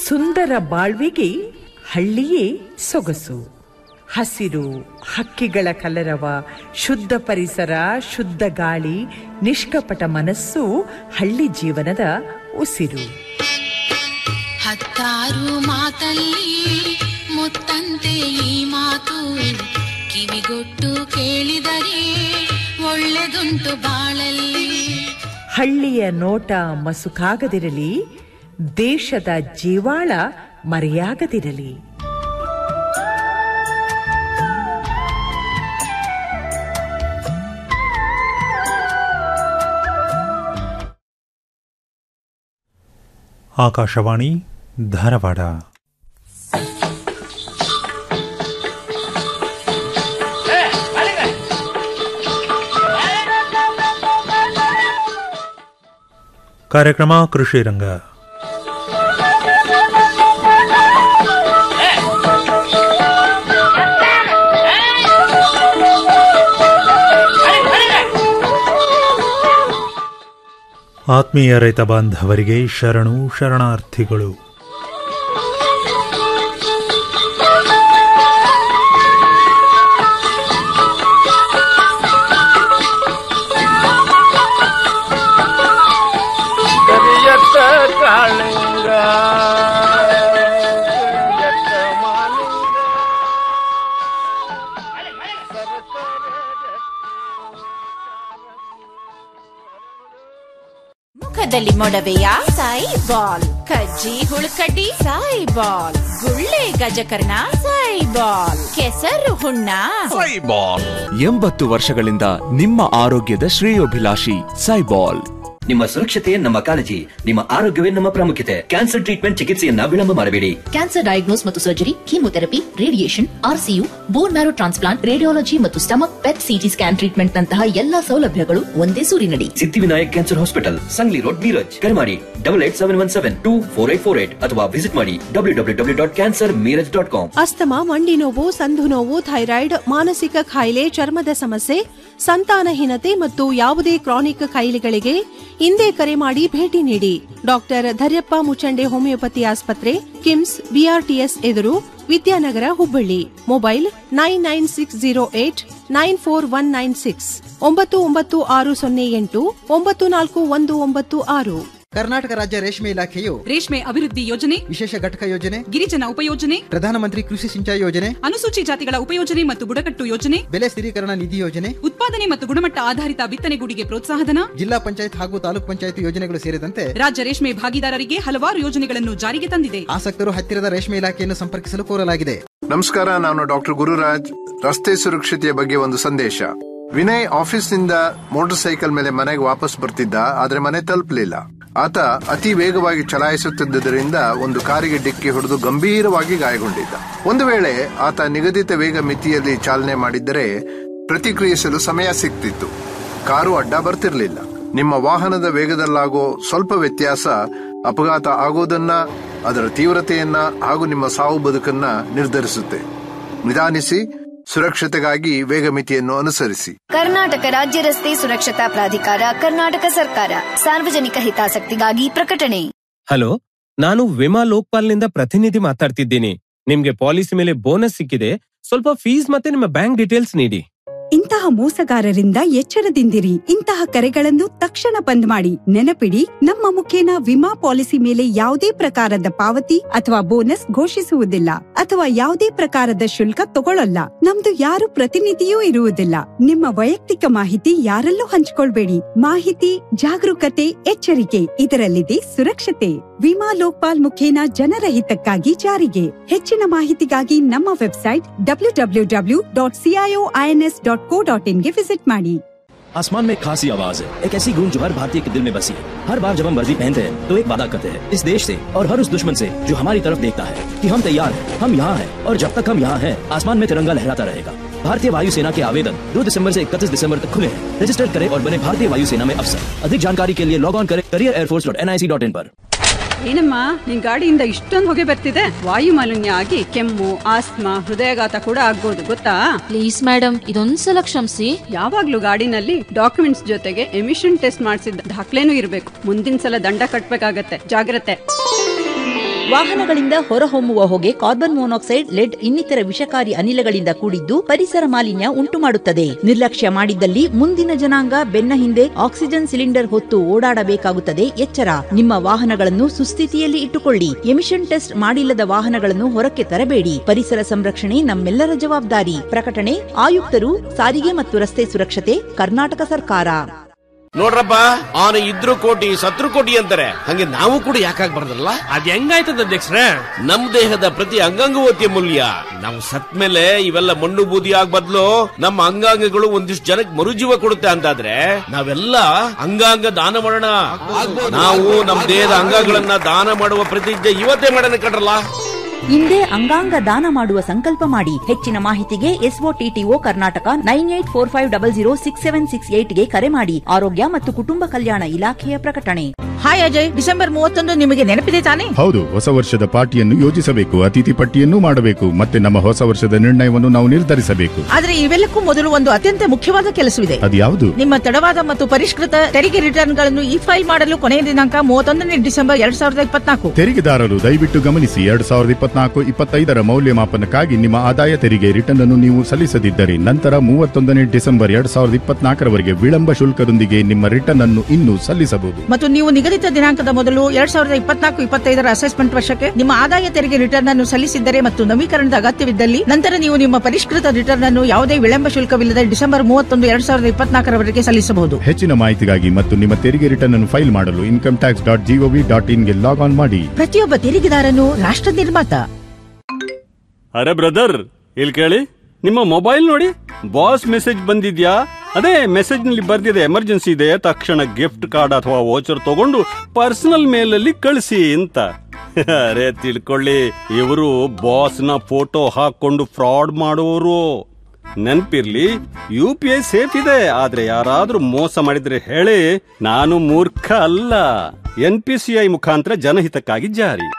ಸುಂದರ ಬಾಳ್ವೆಗೆ ಹಳ್ಳಿಯೇ ಸೊಗಸು ಹಸಿರು ಹಕ್ಕಿಗಳ ಕಲರವ ಶುದ್ಧ ಪರಿಸರ ಶುದ್ಧ ಗಾಳಿ ನಿಷ್ಕಪಟ ಮನಸ್ಸು ಹಳ್ಳಿ ಜೀವನದ ಉಸಿರು ಹತ್ತಾರು ಮಾತಲ್ಲಿ ಮುತ್ತಂತೆ ಈ ಮಾತು ಕಿವಿಗೊಟ್ಟು ಕೇಳಿದರೆ ಒಳ್ಳೆದುಂಟು ಬಾಳಲ್ಲಿ ಹಳ್ಳಿಯ ನೋಟ ಮಸುಕಾಗದಿರಲಿ ದೇಶದ ಜೀವಾಳ ಮರೆಯಾಗದಿರಲಿ ಆಕಾಶವಾಣಿ ಧಾರವಾಡ ಕಾರ್ಯಕ್ರಮ ಕೃಷಿ ರಂಗ ಆತ್ಮೀಯ ರೈತ ಬಾಂಧವರಿಗೆ ಶರಣು ಶರಣಾರ್ಥಿಗಳು ಕರಿಯತ್ತ ಕಾಳಿಂಗ ಕರಿಯತ್ತ ಮಾಲಿಂಗ ಮುಖದಲ್ಲಿ ಮೊಡವೆಯ ಸಾಯಿ ಬಾಲ್ ಕಜ್ಜಿ ಹುಳುಕಡ್ಡಿ ಸಾಯಿ ಬಾಲ್ ಗುಳ್ಳೆ ಗಜಕರ್ಣ ಸಾಯಿ ಬಾಲ್ ಕೆಸರು ಹುಣ್ಣ ಎಂಬತ್ತು ವರ್ಷಗಳಿಂದ ನಿಮ್ಮ ಆರೋಗ್ಯದ ಶ್ರೇಯೋಭಿಲಾಷಿ ಸೈಬಾಲ್ ನಿಮ್ಮ ಸುರಕ್ಷತೆ ನಮ್ಮ ಕಾಳಜಿ ನಿಮ್ಮ ಆರೋಗ್ಯವೇ ನಮ್ಮ ಪ್ರಾಮುಖ್ಯತೆ ಕ್ಯಾನ್ಸರ್ ಟ್ರೀಟ್ಮೆಂಟ್ ಚಿಕಿತ್ಸೆಯನ್ನ ವಿಳಂಬ ಮಾಡಬೇಡಿ ಕ್ಯಾನ್ಸರ್ ಡಯಾಗ್ನೋಸ್ ಮತ್ತು surgery chemotherapy radiation RCU bone marrow transplant radiology ಮತ್ತು stomach PET CT scan treatment ನಂತಹ ಎಲ್ಲಾ ಸೌಲಭ್ಯಗಳು ಒಂದೇ ಸೂರಿನಡಿ Siddhivinayak cancer hospital Sangli road Miraj ಕರೆ ಮಾಡಿ double eight seven one seven two four eight four eight ಅಥವಾ ವಿಸಿಟ್ ಮಾಡಿ W W W dot cancer Miraj dot com ಅಸ್ತಮ ಮಂಡಿ ನೋವು ಸಂಧು ನೋವು ಥೈರಾಯ್ಡ್ ಮಾನಸಿಕ ಕಾಯಿಲೆ ಚರ್ಮದ ಸಮಸ್ಯೆ ಸಂತಾನಹೀನತೆ ಮತ್ತು ಯಾವುದೇ ಕ್ರಾನಿಕ್ ಕಾಯಿಲೆಗಳಿಗೆ ಹಿಂದೆ ಕರೆ ಮಾಡಿ ಭೇಟಿ ನೀಡಿ ಡಾಕ್ಟರ್ ಧರ್ಯಪ್ಪ ಮುಚಂಡೆ ಹೋಮಿಯೋಪತಿ ಆಸ್ಪತ್ರೆ ಕಿಮ್ಸ್ ಬಿಆರ್ಟಿಎಸ್ ಎದುರು Vidyanagar Hubballi mobile nine nine six zero eight nine four one nine six ಒಂಬತ್ತು ಒಂಬತ್ತು ಆರು ಸೊನ್ನೆ ಎಂಟು ಒಂಬತ್ತು ನಾಲ್ಕು ಒಂದು ಒಂಬತ್ತು ಆರು ಕರ್ನಾಟಕ ರಾಜ್ಯ ರೇಷ್ಮೆ ಇಲಾಖೆಯು ರೇಷ್ಮೆ ಅಭಿವೃದ್ಧಿ ಯೋಜನೆ ವಿಶೇಷ ಘಟಕ ಯೋಜನೆ ಗಿರಿಜನ ಉಪಯೋಜನೆ ಪ್ರಧಾನಮಂತ್ರಿ ಕೃಷಿ ಸಿಂಚಾಯಿ ಯೋಜನೆ ಅನುಸೂಚಿ ಜಾತಿಗಳ ಉಪಯೋಜನೆ ಮತ್ತು ಬುಡಕಟ್ಟು ಯೋಜನೆ ಬೆಲೆ ಸ್ಥಿರೀಕರಣ ನಿಧಿ ಯೋಜನೆ ಉತ್ಪಾದನೆ ಮತ್ತು ಗುಣಮಟ್ಟ ಆಧಾರಿತ ಬಿತ್ತನೆಗೂಡಿಗೆ ಪ್ರೋತ್ಸಾಹಧನ ಜಿಲ್ಲಾ ಪಂಚಾಯತ್ ಹಾಗೂ ತಾಲೂಕ್ ಪಂಚಾಯತ್ ಯೋಜನೆಗಳು ಸೇರಿದಂತೆ ರಾಜ್ಯ ರೇಷ್ಮೆ ಭಾಗಿದಾರರಿಗೆ ಹಲವಾರು ಯೋಜನೆಗಳನ್ನು ಜಾರಿಗೆ ತಂದಿದೆ ಆಸಕ್ತರು ಹತ್ತಿರದ ರೇಷ್ಮೆ ಇಲಾಖೆಯನ್ನು ಸಂಪರ್ಕಿಸಲು ಕೋರಲಾಗಿದೆ ನಮಸ್ಕಾರ ನಾನು ಡಾಕ್ಟರ್ ಗುರುರಾಜ್ ರಸ್ತೆ ಸುರಕ್ಷತೆಯ ಬಗ್ಗೆ ಒಂದು ಸಂದೇಶ ವಿನಯ್ ಆಫೀಸ್ನಿಂದ ಮೋಟಾರ್ ಸೈಕಲ್ ಮೇಲೆ ಮನೆಗೆ ವಾಪಸ್ ಬರ್ತಿದ್ದ ಆದ್ರೆ ಮನೆ ತಲುಪಲಿಲ್ಲ ಆತ ಅತಿ ವೇಗವಾಗಿ ಚಲಾಯಿಸುತ್ತಿದ್ದರಿಂದ ಒಂದು ಕಾರಿಗೆ ಡಿಕ್ಕಿ ಹೊಡೆದು ಗಂಭೀರವಾಗಿ ಗಾಯಗೊಂಡಿದ್ದ ಒಂದು ವೇಳೆ ಆತ ನಿಗದಿತ ವೇಗ ಮಿತಿಯಲ್ಲಿ ಚಾಲನೆ ಮಾಡಿದ್ದರೆ ಪ್ರತಿಕ್ರಿಯಿಸಲು ಸಮಯ ಸಿಗ್ತಿತ್ತು ಕಾರು ಅಡ್ಡ ಬರ್ತಿರ್ಲಿಲ್ಲ ನಿಮ್ಮ ವಾಹನದ ವೇಗದಲ್ಲಾಗೋ ಸ್ವಲ್ಪ ವ್ಯತ್ಯಾಸ ಅಪಘಾತ ಆಗೋದನ್ನ ಅದರ ತೀವ್ರತೆಯನ್ನ ಹಾಗೂ ನಿಮ್ಮ ಸಾವು ಬದುಕನ್ನ ನಿರ್ಧರಿಸುತ್ತೆ ನಿಧಾನಿಸಿ ಸುರಕ್ಷತೆಗಾಗಿ ವೇಗ ಮಿತಿಯನ್ನು ಅನುಸರಿಸಿ ಕರ್ನಾಟಕ ರಾಜ್ಯ ರಸ್ತೆ ಸುರಕ್ಷತಾ ಪ್ರಾಧಿಕಾರ ಕರ್ನಾಟಕ ಸರ್ಕಾರ ಸಾರ್ವಜನಿಕ ಹಿತಾಸಕ್ತಿಗಾಗಿ ಪ್ರಕಟಣೆ ಹಲೋ ನಾನು ವಿಮಾ ಲೋಕ್ಪಾಲ್ನಿಂದ ಪ್ರತಿನಿಧಿ ಮಾತಾಡ್ತಿದ್ದೀನಿ ನಿಮ್ಗೆ ಪಾಲಿಸಿ ಮೇಲೆ ಬೋನಸ್ ಸಿಕ್ಕಿದೆ ಸ್ವಲ್ಪ ಫೀಸ್ ಮತ್ತೆ ನಿಮ್ಮ ಬ್ಯಾಂಕ್ ಡೀಟೇಲ್ಸ್ ನೀಡಿ ಇಂತಹ ಮೋಸಗಾರರಿಂದ ಎಚ್ಚರದಿಂದಿರಿ ಇಂತಹ ಕರೆಗಳನ್ನು ತಕ್ಷಣ ಬಂದ್ ಮಾಡಿ ನೆನಪಿಡಿ ನಮ್ಮ ಮುಖೇನ ವಿಮಾ ಪಾಲಿಸಿ ಮೇಲೆ ಯಾವುದೇ ಪ್ರಕಾರದ ಪಾವತಿ ಅಥವಾ ಬೋನಸ್ ಘೋಷಿಸುವುದಿಲ್ಲ ಅಥವಾ ಯಾವುದೇ ಪ್ರಕಾರದ ಶುಲ್ಕ ತಗೊಳ್ಳಲ್ಲ ನಮ್ದು ಯಾರು ಪ್ರತಿನಿಧಿಯೂ ಇರುವುದಿಲ್ಲ ನಿಮ್ಮ ವೈಯಕ್ತಿಕ ಮಾಹಿತಿ ಯಾರಲ್ಲೂ ಹಂಚಿಕೊಳ್ಬೇಡಿ ಮಾಹಿತಿ ಜಾಗರೂಕತೆ ಎಚ್ಚರಿಕೆ ಇದರಲ್ಲಿದೆ ಸುರಕ್ಷತೆ ವಿಮಾ ಲೋಕ್ಪಾಲ್ ಮುಖೇನ ಜನರ ಹಿತಕ್ಕಾಗಿ ಜಾರಿಗೆ ಹೆಚ್ಚಿನ ಮಾಹಿತಿಗಾಗಿ ನಮ್ಮ website W W W dot CIO INS dot co dot ಇನ್ಗೆ ವಿಸಿಟ್ ಮಾಡಿ आसमान में एक खासी आवाज है एक ऐसी गूंज जो हर भारतीय के दिल में बसी है हर बार जब हम वर्दी पहनते हैं तो एक वादा करते हैं इस देश से और हर उस दुश्मन से जो हमारी तरफ देखता है कि हम तैयार हैं हम यहाँ हैं और जब तक हम यहाँ हैं आसमान में तिरंगा लहराता रहेगा भारतीय वायुसेना के आवेदन 2 दिसंबर से 31 दिसंबर तक खुले हैं रजिस्टर करें और बने भारतीय वायुसेना में अफसर अधिक जानकारी के लिए लॉग ऑन करें career air force dot N I C dot in पर ಏನಮ್ಮ ನಿನ್ ಗಾಡಿಯಿಂದ ಇಷ್ಟೊಂದು ಹೊಗೆ ಬರ್ತಿದೆ ವಾಯು ಮಾಲಿನ್ಯ ಆಗಿ ಕೆಮ್ಮು ಆಸ್ತಮಾ ಹೃದಯಾಘಾತ ಕೂಡ ಆಗ್ಬೋದು ಗೊತ್ತಾ ಪ್ಲೀಸ್ ಮೇಡಮ್ ಇದೊಂದ್ಸಲ ಕ್ಷಮಿಸಿ ಯಾವಾಗ್ಲೂ ಗಾಡಿನಲ್ಲಿ ಡಾಕ್ಯುಮೆಂಟ್ಸ್ ಜೊತೆಗೆ ಎಮಿಷನ್ ಟೆಸ್ಟ್ ಮಾಡಿಸಿದ ದಾಖಲೆನೂ ಇರಬೇಕು ಮುಂದಿನ ಸಲ ದಂಡ ಕಟ್ಬೇಕಾಗತ್ತೆ ಜಾಗ್ರತೆ ವಾಹನಗಳಿಂದ ಹೊರಹೊಮ್ಮುವ ಹೊಗೆ ಕಾರ್ಬನ್ ಮೊನಾಕ್ಸೈಡ್ ಲೆಡ್ ಇನ್ನಿತರ ವಿಷಕಾರಿ ಅನಿಲಗಳಿಂದ ಕೂಡಿದ್ದು ಪರಿಸರ ಮಾಲಿನ್ಯ ಉಂಟು ಮಾಡುತ್ತದೆ ನಿರ್ಲಕ್ಷ್ಯ ಮಾಡಿದ್ದಲ್ಲಿ ಮುಂದಿನ ಜನಾಂಗ ಬೆನ್ನ ಹಿಂದೆ ಆಕ್ಸಿಜನ್ ಸಿಲಿಂಡರ್ ಹೊತ್ತು ಓಡಾಡಬೇಕಾಗುತ್ತದೆ ಎಚ್ಚರ ನಿಮ್ಮ ವಾಹನಗಳನ್ನು ಸುಸ್ಥಿತಿಯಲ್ಲಿ ಇಟ್ಟುಕೊಳ್ಳಿ ಎಮಿಷನ್ ಟೆಸ್ಟ್ ಮಾಡಿಲ್ಲದ ವಾಹನಗಳನ್ನು ಹೊರಕ್ಕೆ ತರಬೇಡಿ ಪರಿಸರ ಸಂರಕ್ಷಣೆ ನಮ್ಮೆಲ್ಲರ ಜವಾಬ್ದಾರಿ ಪ್ರಕಟಣೆ ಆಯುಕ್ತರು ಸಾರಿಗೆ ಮತ್ತು ರಸ್ತೆ ಸುರಕ್ಷತೆ ಕರ್ನಾಟಕ ಸರ್ಕಾರ ನೋಡ್ರಪ್ಪ ಅವನು ಇದ್ರು ಕೋಟಿ ಸತ್ರು ಕೋಟಿ ಅಂತಾರೆ ಹಂಗೆ ನಾವು ಕೂಡ ಯಾಕಾಗ್ಬಾರ್ದಲ್ಲ ಅದ್ ಹೆಂಗಾಯ್ತದ ಅಧ್ಯಕ್ಷರೇ ನಮ್ ದೇಹದ ಪ್ರತಿ ಅಂಗಾಂಗವೂ ಅತ್ಯಮೂಲ್ಯ ನಾವು ಸತ್ ಮೇಲೆ ಇವೆಲ್ಲ ಮಣ್ಣು ಬೂದಿ ಆಗ್ ಬದ್ಲು ನಮ್ಮ ಅಂಗಾಂಗಗಳು ಒಂದಿಷ್ಟು ಜನಕ್ಕೆ ಮರುಜೀವ ಕೊಡುತ್ತೆ ಅಂತಾದ್ರೆ ನಾವೆಲ್ಲ ಅಂಗಾಂಗ ದಾನ ಮಾಡೋಣ ನಾವು ನಮ್ ದೇಹದ ಅಂಗಗಳನ್ನ ದಾನ ಮಾಡುವ ಪ್ರತಿಜ್ಞೆ ಇವತ್ತೇ ಮಾಡೋಣ ಕಟ್ರಲ್ಲ ಹಿಂದೆ ಅಂಗಾಂಗ ದಾನ ಮಾಡುವ ಸಂಕಲ್ಪ ಮಾಡಿ ಹೆಚ್ಚಿನ ಮಾಹಿತಿಗೆ SOTTO Karnataka nine eight four five double zero six seven six ಏಟ್ಗೆ ಕರೆ ಮಾಡಿ ಆರೋಗ್ಯ ಮತ್ತು ಕುಟುಂಬ ಕಲ್ಯಾಣ ಇಲಾಖೆಯ ಪ್ರಕಟಣೆ ಹಾಯ್ ಅಜಯ್ ಡಿಸೆಂಬರ್ ಮೂವತ್ತೊಂದು ನಿಮಗೆ ನೆನಪಿದೆ ತಾನೆ ಹೌದು ಹೊಸ ವರ್ಷದ ಪಾರ್ಟಿಯನ್ನು ಯೋಜಿಸಬೇಕು ಅತಿಥಿ ಪಟ್ಟಿಯನ್ನು ಮಾಡಬೇಕು ಮತ್ತೆ ನಮ್ಮ ಹೊಸ ವರ್ಷದ ನಿರ್ಣಯವನ್ನು ನಾವು ನಿರ್ಧರಿಸಬೇಕು ಆದ್ರೆ ಇವೆಲ್ಲಕ್ಕೂ ಮೊದಲು ಒಂದು ಅತ್ಯಂತ ಮುಖ್ಯವಾದ ಕೆಲಸವಿದೆ ಅದ್ಯಾವುದು ನಿಮ್ಮ ತಡವಾದ ಮತ್ತು ಪರಿಷ್ಕೃತ ತೆರಿಗೆ ರಿಟರ್ನ್ಗಳನ್ನು ಇ ಫೈಲ್ ಮಾಡಲು ಕೊನೆಯ ದಿನಾಂಕ ಮೂವತ್ತೊಂದನೇ ಡಿಸೆಂಬರ್ ಎರಡ್ ಸಾವಿರದ ಇಪ್ಪತ್ನಾಲ್ಕು ತೆರಿಗೆದಾರರು ದಯವಿಟ್ಟು ಗಮನಿಸಿ ಎರಡ್ ಸಾವಿರದ ಇಪ್ಪತ್ನಾಲ್ಕು ಇಪ್ಪತ್ತೈದರ ಮೌಲ್ಯಮಾಪನಕ್ಕಾಗಿ ನಿಮ್ಮ ಆದಾಯ ತೆರಿಗೆ ರಿಟರ್ನ್ ಅನ್ನು ನೀವು ಸಲ್ಲಿಸದಿದ್ದರೆ ನಂತರ ಮೂವತ್ತೊಂದನೇ ಡಿಸೆಂಬರ್ ಎರಡ್ ಸಾವಿರದ ಇಪ್ಪತ್ನಾಲ್ಕರವರೆಗೆ ವಿಳಂಬ ಶುಲ್ಕದೊಂದಿಗೆ ನಿಮ್ಮ ರಿಟರ್ನ್ ಅನ್ನು ಇನ್ನೂ ಸಲ್ಲಿಸಬಹುದು ಮತ್ತು ನೀವು ನಿಗದಿತ ದಿನಾಂಕದ ಮೊದಲು ಎರಡ್ ಸಾವಿರದ ಇಪ್ಪತ್ನಾಲ್ಕು ಇಪ್ಪತ್ತೈದರ ಅಸೆಸ್ಮೆಂಟ್ ವರ್ಷಕ್ಕೆ ನಿಮ್ಮ ಆದಾಯ ತೆರಿಗೆ ರಿಟರ್ನ್ ಅನ್ನು ಸಲ್ಲಿಸಿದ್ದರೆ ಮತ್ತು ನವೀಕರಣದ ಅಗತ್ಯವಿದ್ದಲ್ಲಿ ನಂತರ ನೀವು ನಿಮ್ಮ ಪರಿಷ್ಕೃತ ರಿಟರ್ನ್ ಅನ್ನು ಯಾವುದೇ ವಿಳಂಬ ಶುಲ್ಕವಿಲ್ಲದೆ ಡಿಸೆಂಬರ್ ಮೂವತ್ತೊಂದು ಎರಡ್ ಸಾವಿರದ ಇಪ್ಪತ್ನಾಲ್ಕರವರೆಗೆ ಸಲ್ಲಿಸಬಹುದು ಹೆಚ್ಚಿನ ಮಾಹಿತಿಗಾಗಿ ಮತ್ತು ನಿಮ್ಮ ತೆರಿಗೆ ರಿಟರ್ನ್ ಅನ್ನು ಫೈಲ್ ಮಾಡಲು income tax dot GOV dot ಇನ್ಗೆ ಲಾಗ್ ಆನ್ ಮಾಡಿ ಪ್ರತಿಯೊಬ್ಬ ತೆರಿಗೆದಾರನು ರಾಷ್ಟ್ರ ನಿರ್ಮಾತ ಅರೆ ಬ್ರದರ್ ಇಲ್ಲಿ ಕೇಳಿ ನಿಮ್ಮ ಮೊಬೈಲ್ ನೋಡಿ ಬಾಸ್ ಮೆಸೇಜ್ ಬಂದಿದ್ಯಾ ಅದೇ ಮೆಸೇಜ್ ನಲ್ಲಿ ಬರ್ದಿದೆ ಎಮರ್ಜೆನ್ಸಿ ಇದೆ ತಕ್ಷಣ ಗಿಫ್ಟ್ ಕಾರ್ಡ್ ಅಥವಾ ವೋಚರ್ ತಗೊಂಡು ಪರ್ಸನಲ್ ಮೇಲಲ್ಲಿ ಕಳಿಸಿ ಅಂತ ಅರೆ ತಿಳ್ಕೊಳ್ಳಿ ಇವರು ಬಾಸ್ ನ ಫೋಟೋ ಹಾಕೊಂಡು ಫ್ರಾಡ್ ಮಾಡುವವರು ನೆನ್ಪಿರ್ಲಿ ಯು ಪಿ ಐ ಸೇಫ್ ಇದೆ ಆದ್ರೆ ಯಾರಾದ್ರೂ ಮೋಸ ಮಾಡಿದ್ರೆ ಹೇಳಿ ನಾನು ಮೂರ್ಖ ಅಲ್ಲ ಎನ್ ಪಿ ಸಿ ಐ ಮುಖಾಂತರ ಜನಹಿತಕ್ಕಾಗಿ ಜಾರಿ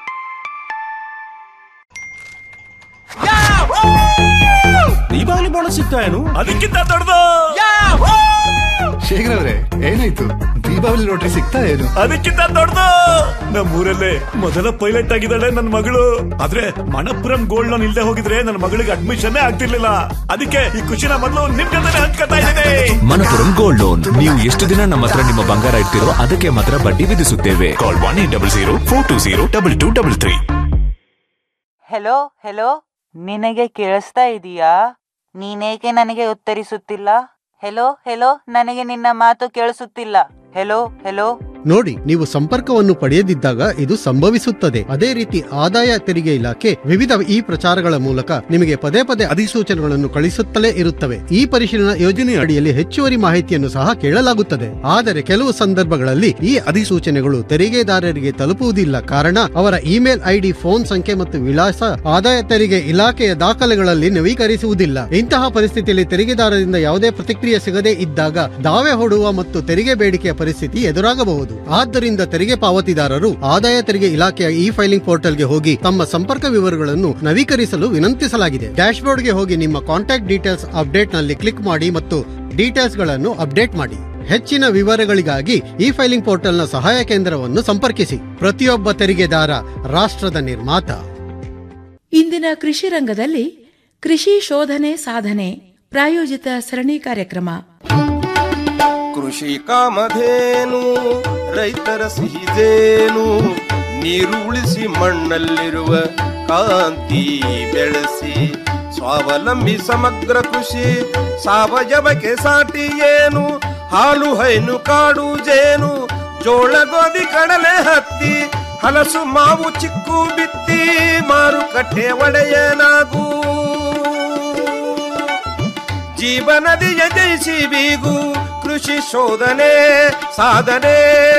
ದೀಪಾವಳಿ ಬೋನಸ್ ಸಿಗ್ತಾ ಏನು ಅದಕ್ಕಿಂತ ದೊಡ್ಡದು ಶೇಖರ್ ಅವ್ರೆ ಏನಾಯ್ತು ದೀಪಾವಳಿ ಲಾಟ್ರಿ ಸಿಗ್ತಾ ಏನು ಅದಕ್ಕಿಂತ ದೊಡ್ಡದು ನಮ್ಮೂರಲ್ಲೇ ಮೊದಲ ಪೈಲಟ್ ಆಗಿದ್ದಾಳೆ ನನ್ನ ಮಗಳು ಆದ್ರೆ ಮಣಪುರಂ ಗೋಲ್ಡ್ ಲೋನ್ ಇಲ್ದೆ ಹೋಗಿದ್ರೆ ನನ್ನ ಮಗಳಿಗೆ ಅಡ್ಮಿಷನ್ ಆಗ್ತಿರ್ಲಿಲ್ಲ ಅದಕ್ಕೆ ಈ ಖುಷಿನ ಮೊದಲು ನಿಮ್ ಜೊತೆ ಹಂಚ್ಕೊತಾ ಇದ್ದೇನೆ ಮನಪುರಂ ಗೋಲ್ಡ್ ಲೋನ್ ನೀವು ಎಷ್ಟು ದಿನ ನಮ್ಮ ಹತ್ರ ನಿಮ್ಮ ಬಂಗಾರ ಇಡ್ತಿರೋ ಅದಕ್ಕೆ ಮಾತ್ರ ಬಡ್ಡಿ ವಿಧಿಸುತ್ತೇವೆ call one eight double zero four two zero double two double three hello hello ನಿನಗೆ ಕೇಳಿಸ್ತಾ ಇದೀಯಾ ನೀನೇಕೆ ನನಗೆ ಉತ್ತರಿಸುತ್ತಿಲ್ಲ ಹೆಲೋ ಹೆಲೋ ನನಗೆ ನಿನ್ನ ಮಾತು ಕೇಳಿಸುತ್ತಿಲ್ಲ ಹೆಲೋ ಹೆಲೋ ನೋಡಿ ನೀವು ಸಂಪರ್ಕವನ್ನು ಪಡೆಯದಿದ್ದಾಗ ಇದು ಸಂಭವಿಸುತ್ತದೆ ಅದೇ ರೀತಿ ಆದಾಯ ತೆರಿಗೆ ಇಲಾಖೆ ವಿವಿಧ ಈ ಪ್ರಚಾರಗಳ ಮೂಲಕ ನಿಮಗೆ ಪದೇ ಪದೇ ಅಧಿಸೂಚನೆಗಳನ್ನು ಕಳಿಸುತ್ತಲೇ ಇರುತ್ತವೆ ಈ ಪರಿಶೀಲನಾ ಯೋಜನೆಯ ಅಡಿಯಲ್ಲಿ ಹೆಚ್ಚುವರಿ ಮಾಹಿತಿಯನ್ನು ಸಹ ಕೇಳಲಾಗುತ್ತದೆ ಆದರೆ ಕೆಲವು ಸಂದರ್ಭಗಳಲ್ಲಿ ಈ ಅಧಿಸೂಚನೆಗಳು ತೆರಿಗೆದಾರರಿಗೆ ತಲುಪುವುದಿಲ್ಲ ಕಾರಣ ಅವರ ಇಮೇಲ್ ಐಡಿ ಫೋನ್ ಸಂಖ್ಯೆ ಮತ್ತು ವಿಳಾಸ ಆದಾಯ ತೆರಿಗೆ ಇಲಾಖೆಯ ದಾಖಲೆಗಳಲ್ಲಿ ನವೀಕರಿಸುವುದಿಲ್ಲ ಇಂತಹ ಪರಿಸ್ಥಿತಿಯಲ್ಲಿ ತೆರಿಗೆದಾರರಿಂದ ಯಾವುದೇ ಪ್ರತಿಕ್ರಿಯೆ ಸಿಗದೇ ಇದ್ದಾಗ ದಾವೆ ಹೂಡುವ ಮತ್ತು ತೆರಿಗೆ ಬೇಡಿಕೆಯ ಪರಿಸ್ಥಿತಿ ಎದುರಾಗಬಹುದು ಆದ್ದರಿಂದ ತೆರಿಗೆ ಪಾವತಿದಾರರು ಆದಾಯ ತೆರಿಗೆ ಇಲಾಖೆಯ ಇ ಫೈಲಿಂಗ್ ಪೋರ್ಟಲ್ಗೆ ಹೋಗಿ ತಮ್ಮ ಸಂಪರ್ಕ ವಿವರಗಳನ್ನು ನವೀಕರಿಸಲು ವಿನಂತಿಸಲಾಗಿದೆ ಡ್ಯಾಶ್ಬೋರ್ಡ್ಗೆ ಹೋಗಿ ನಿಮ್ಮ ಕಾಂಟ್ಯಾಕ್ಟ್ ಡೀಟೇಲ್ಸ್ ಅಪ್ಡೇಟ್ ನಲ್ಲಿ ಕ್ಲಿಕ್ ಮಾಡಿ ಮತ್ತು ಡೀಟೇಲ್ಸ್ ಗಳನ್ನು ಅಪ್ಡೇಟ್ ಮಾಡಿ ಹೆಚ್ಚಿನ ವಿವರಗಳಿಗಾಗಿ ಇ ಫೈಲಿಂಗ್ ಪೋರ್ಟಲ್ನ ಸಹಾಯ ಕೇಂದ್ರವನ್ನು ಸಂಪರ್ಕಿಸಿ ಪ್ರತಿಯೊಬ್ಬ ತೆರಿಗೆದಾರ ರಾಷ್ಟ್ರದ ನಿರ್ಮಾತ ಇಂದಿನ ಕೃಷಿ ರಂಗದಲ್ಲಿ ಕೃಷಿ ಶೋಧನೆ ಸಾಧನೆ ಪ್ರಾಯೋಜಿತ ಸರಣಿ ಕಾರ್ಯಕ್ರಮ ಕೃಷಿ ಕಾಮಧೇನು ರೈತರ ಸಿಹಿದೇನು ನೀರು ಉಳಿಸಿ ಮಣ್ಣಲ್ಲಿರುವ ಕಾಂತಿ ಬೆಳೆಸಿ ಸ್ವಾವಲಂಬಿ ಸಮಗ್ರ ಕೃಷಿ ಸಾವಯವಕ್ಕೆ ಸಾಟಿ ಏನು ಹಾಲು ಹೈನು ಕಾಡು ಜೇನು ಜೋಳ ಗೋಧಿ ಕಡಲೆ ಹತ್ತಿ ಹಲಸು ಮಾವು ಚಿಕ್ಕು ಬಿತ್ತಿ ಮಾರುಕಟ್ಟೆ ಒಡೆಯನಾಗೂ ಜೀವನದಿಯ ಜಯಿಸಿ ಬೀಗು ಕೃಷಿ ಶೋಧನೆ ಸಾಧನೆ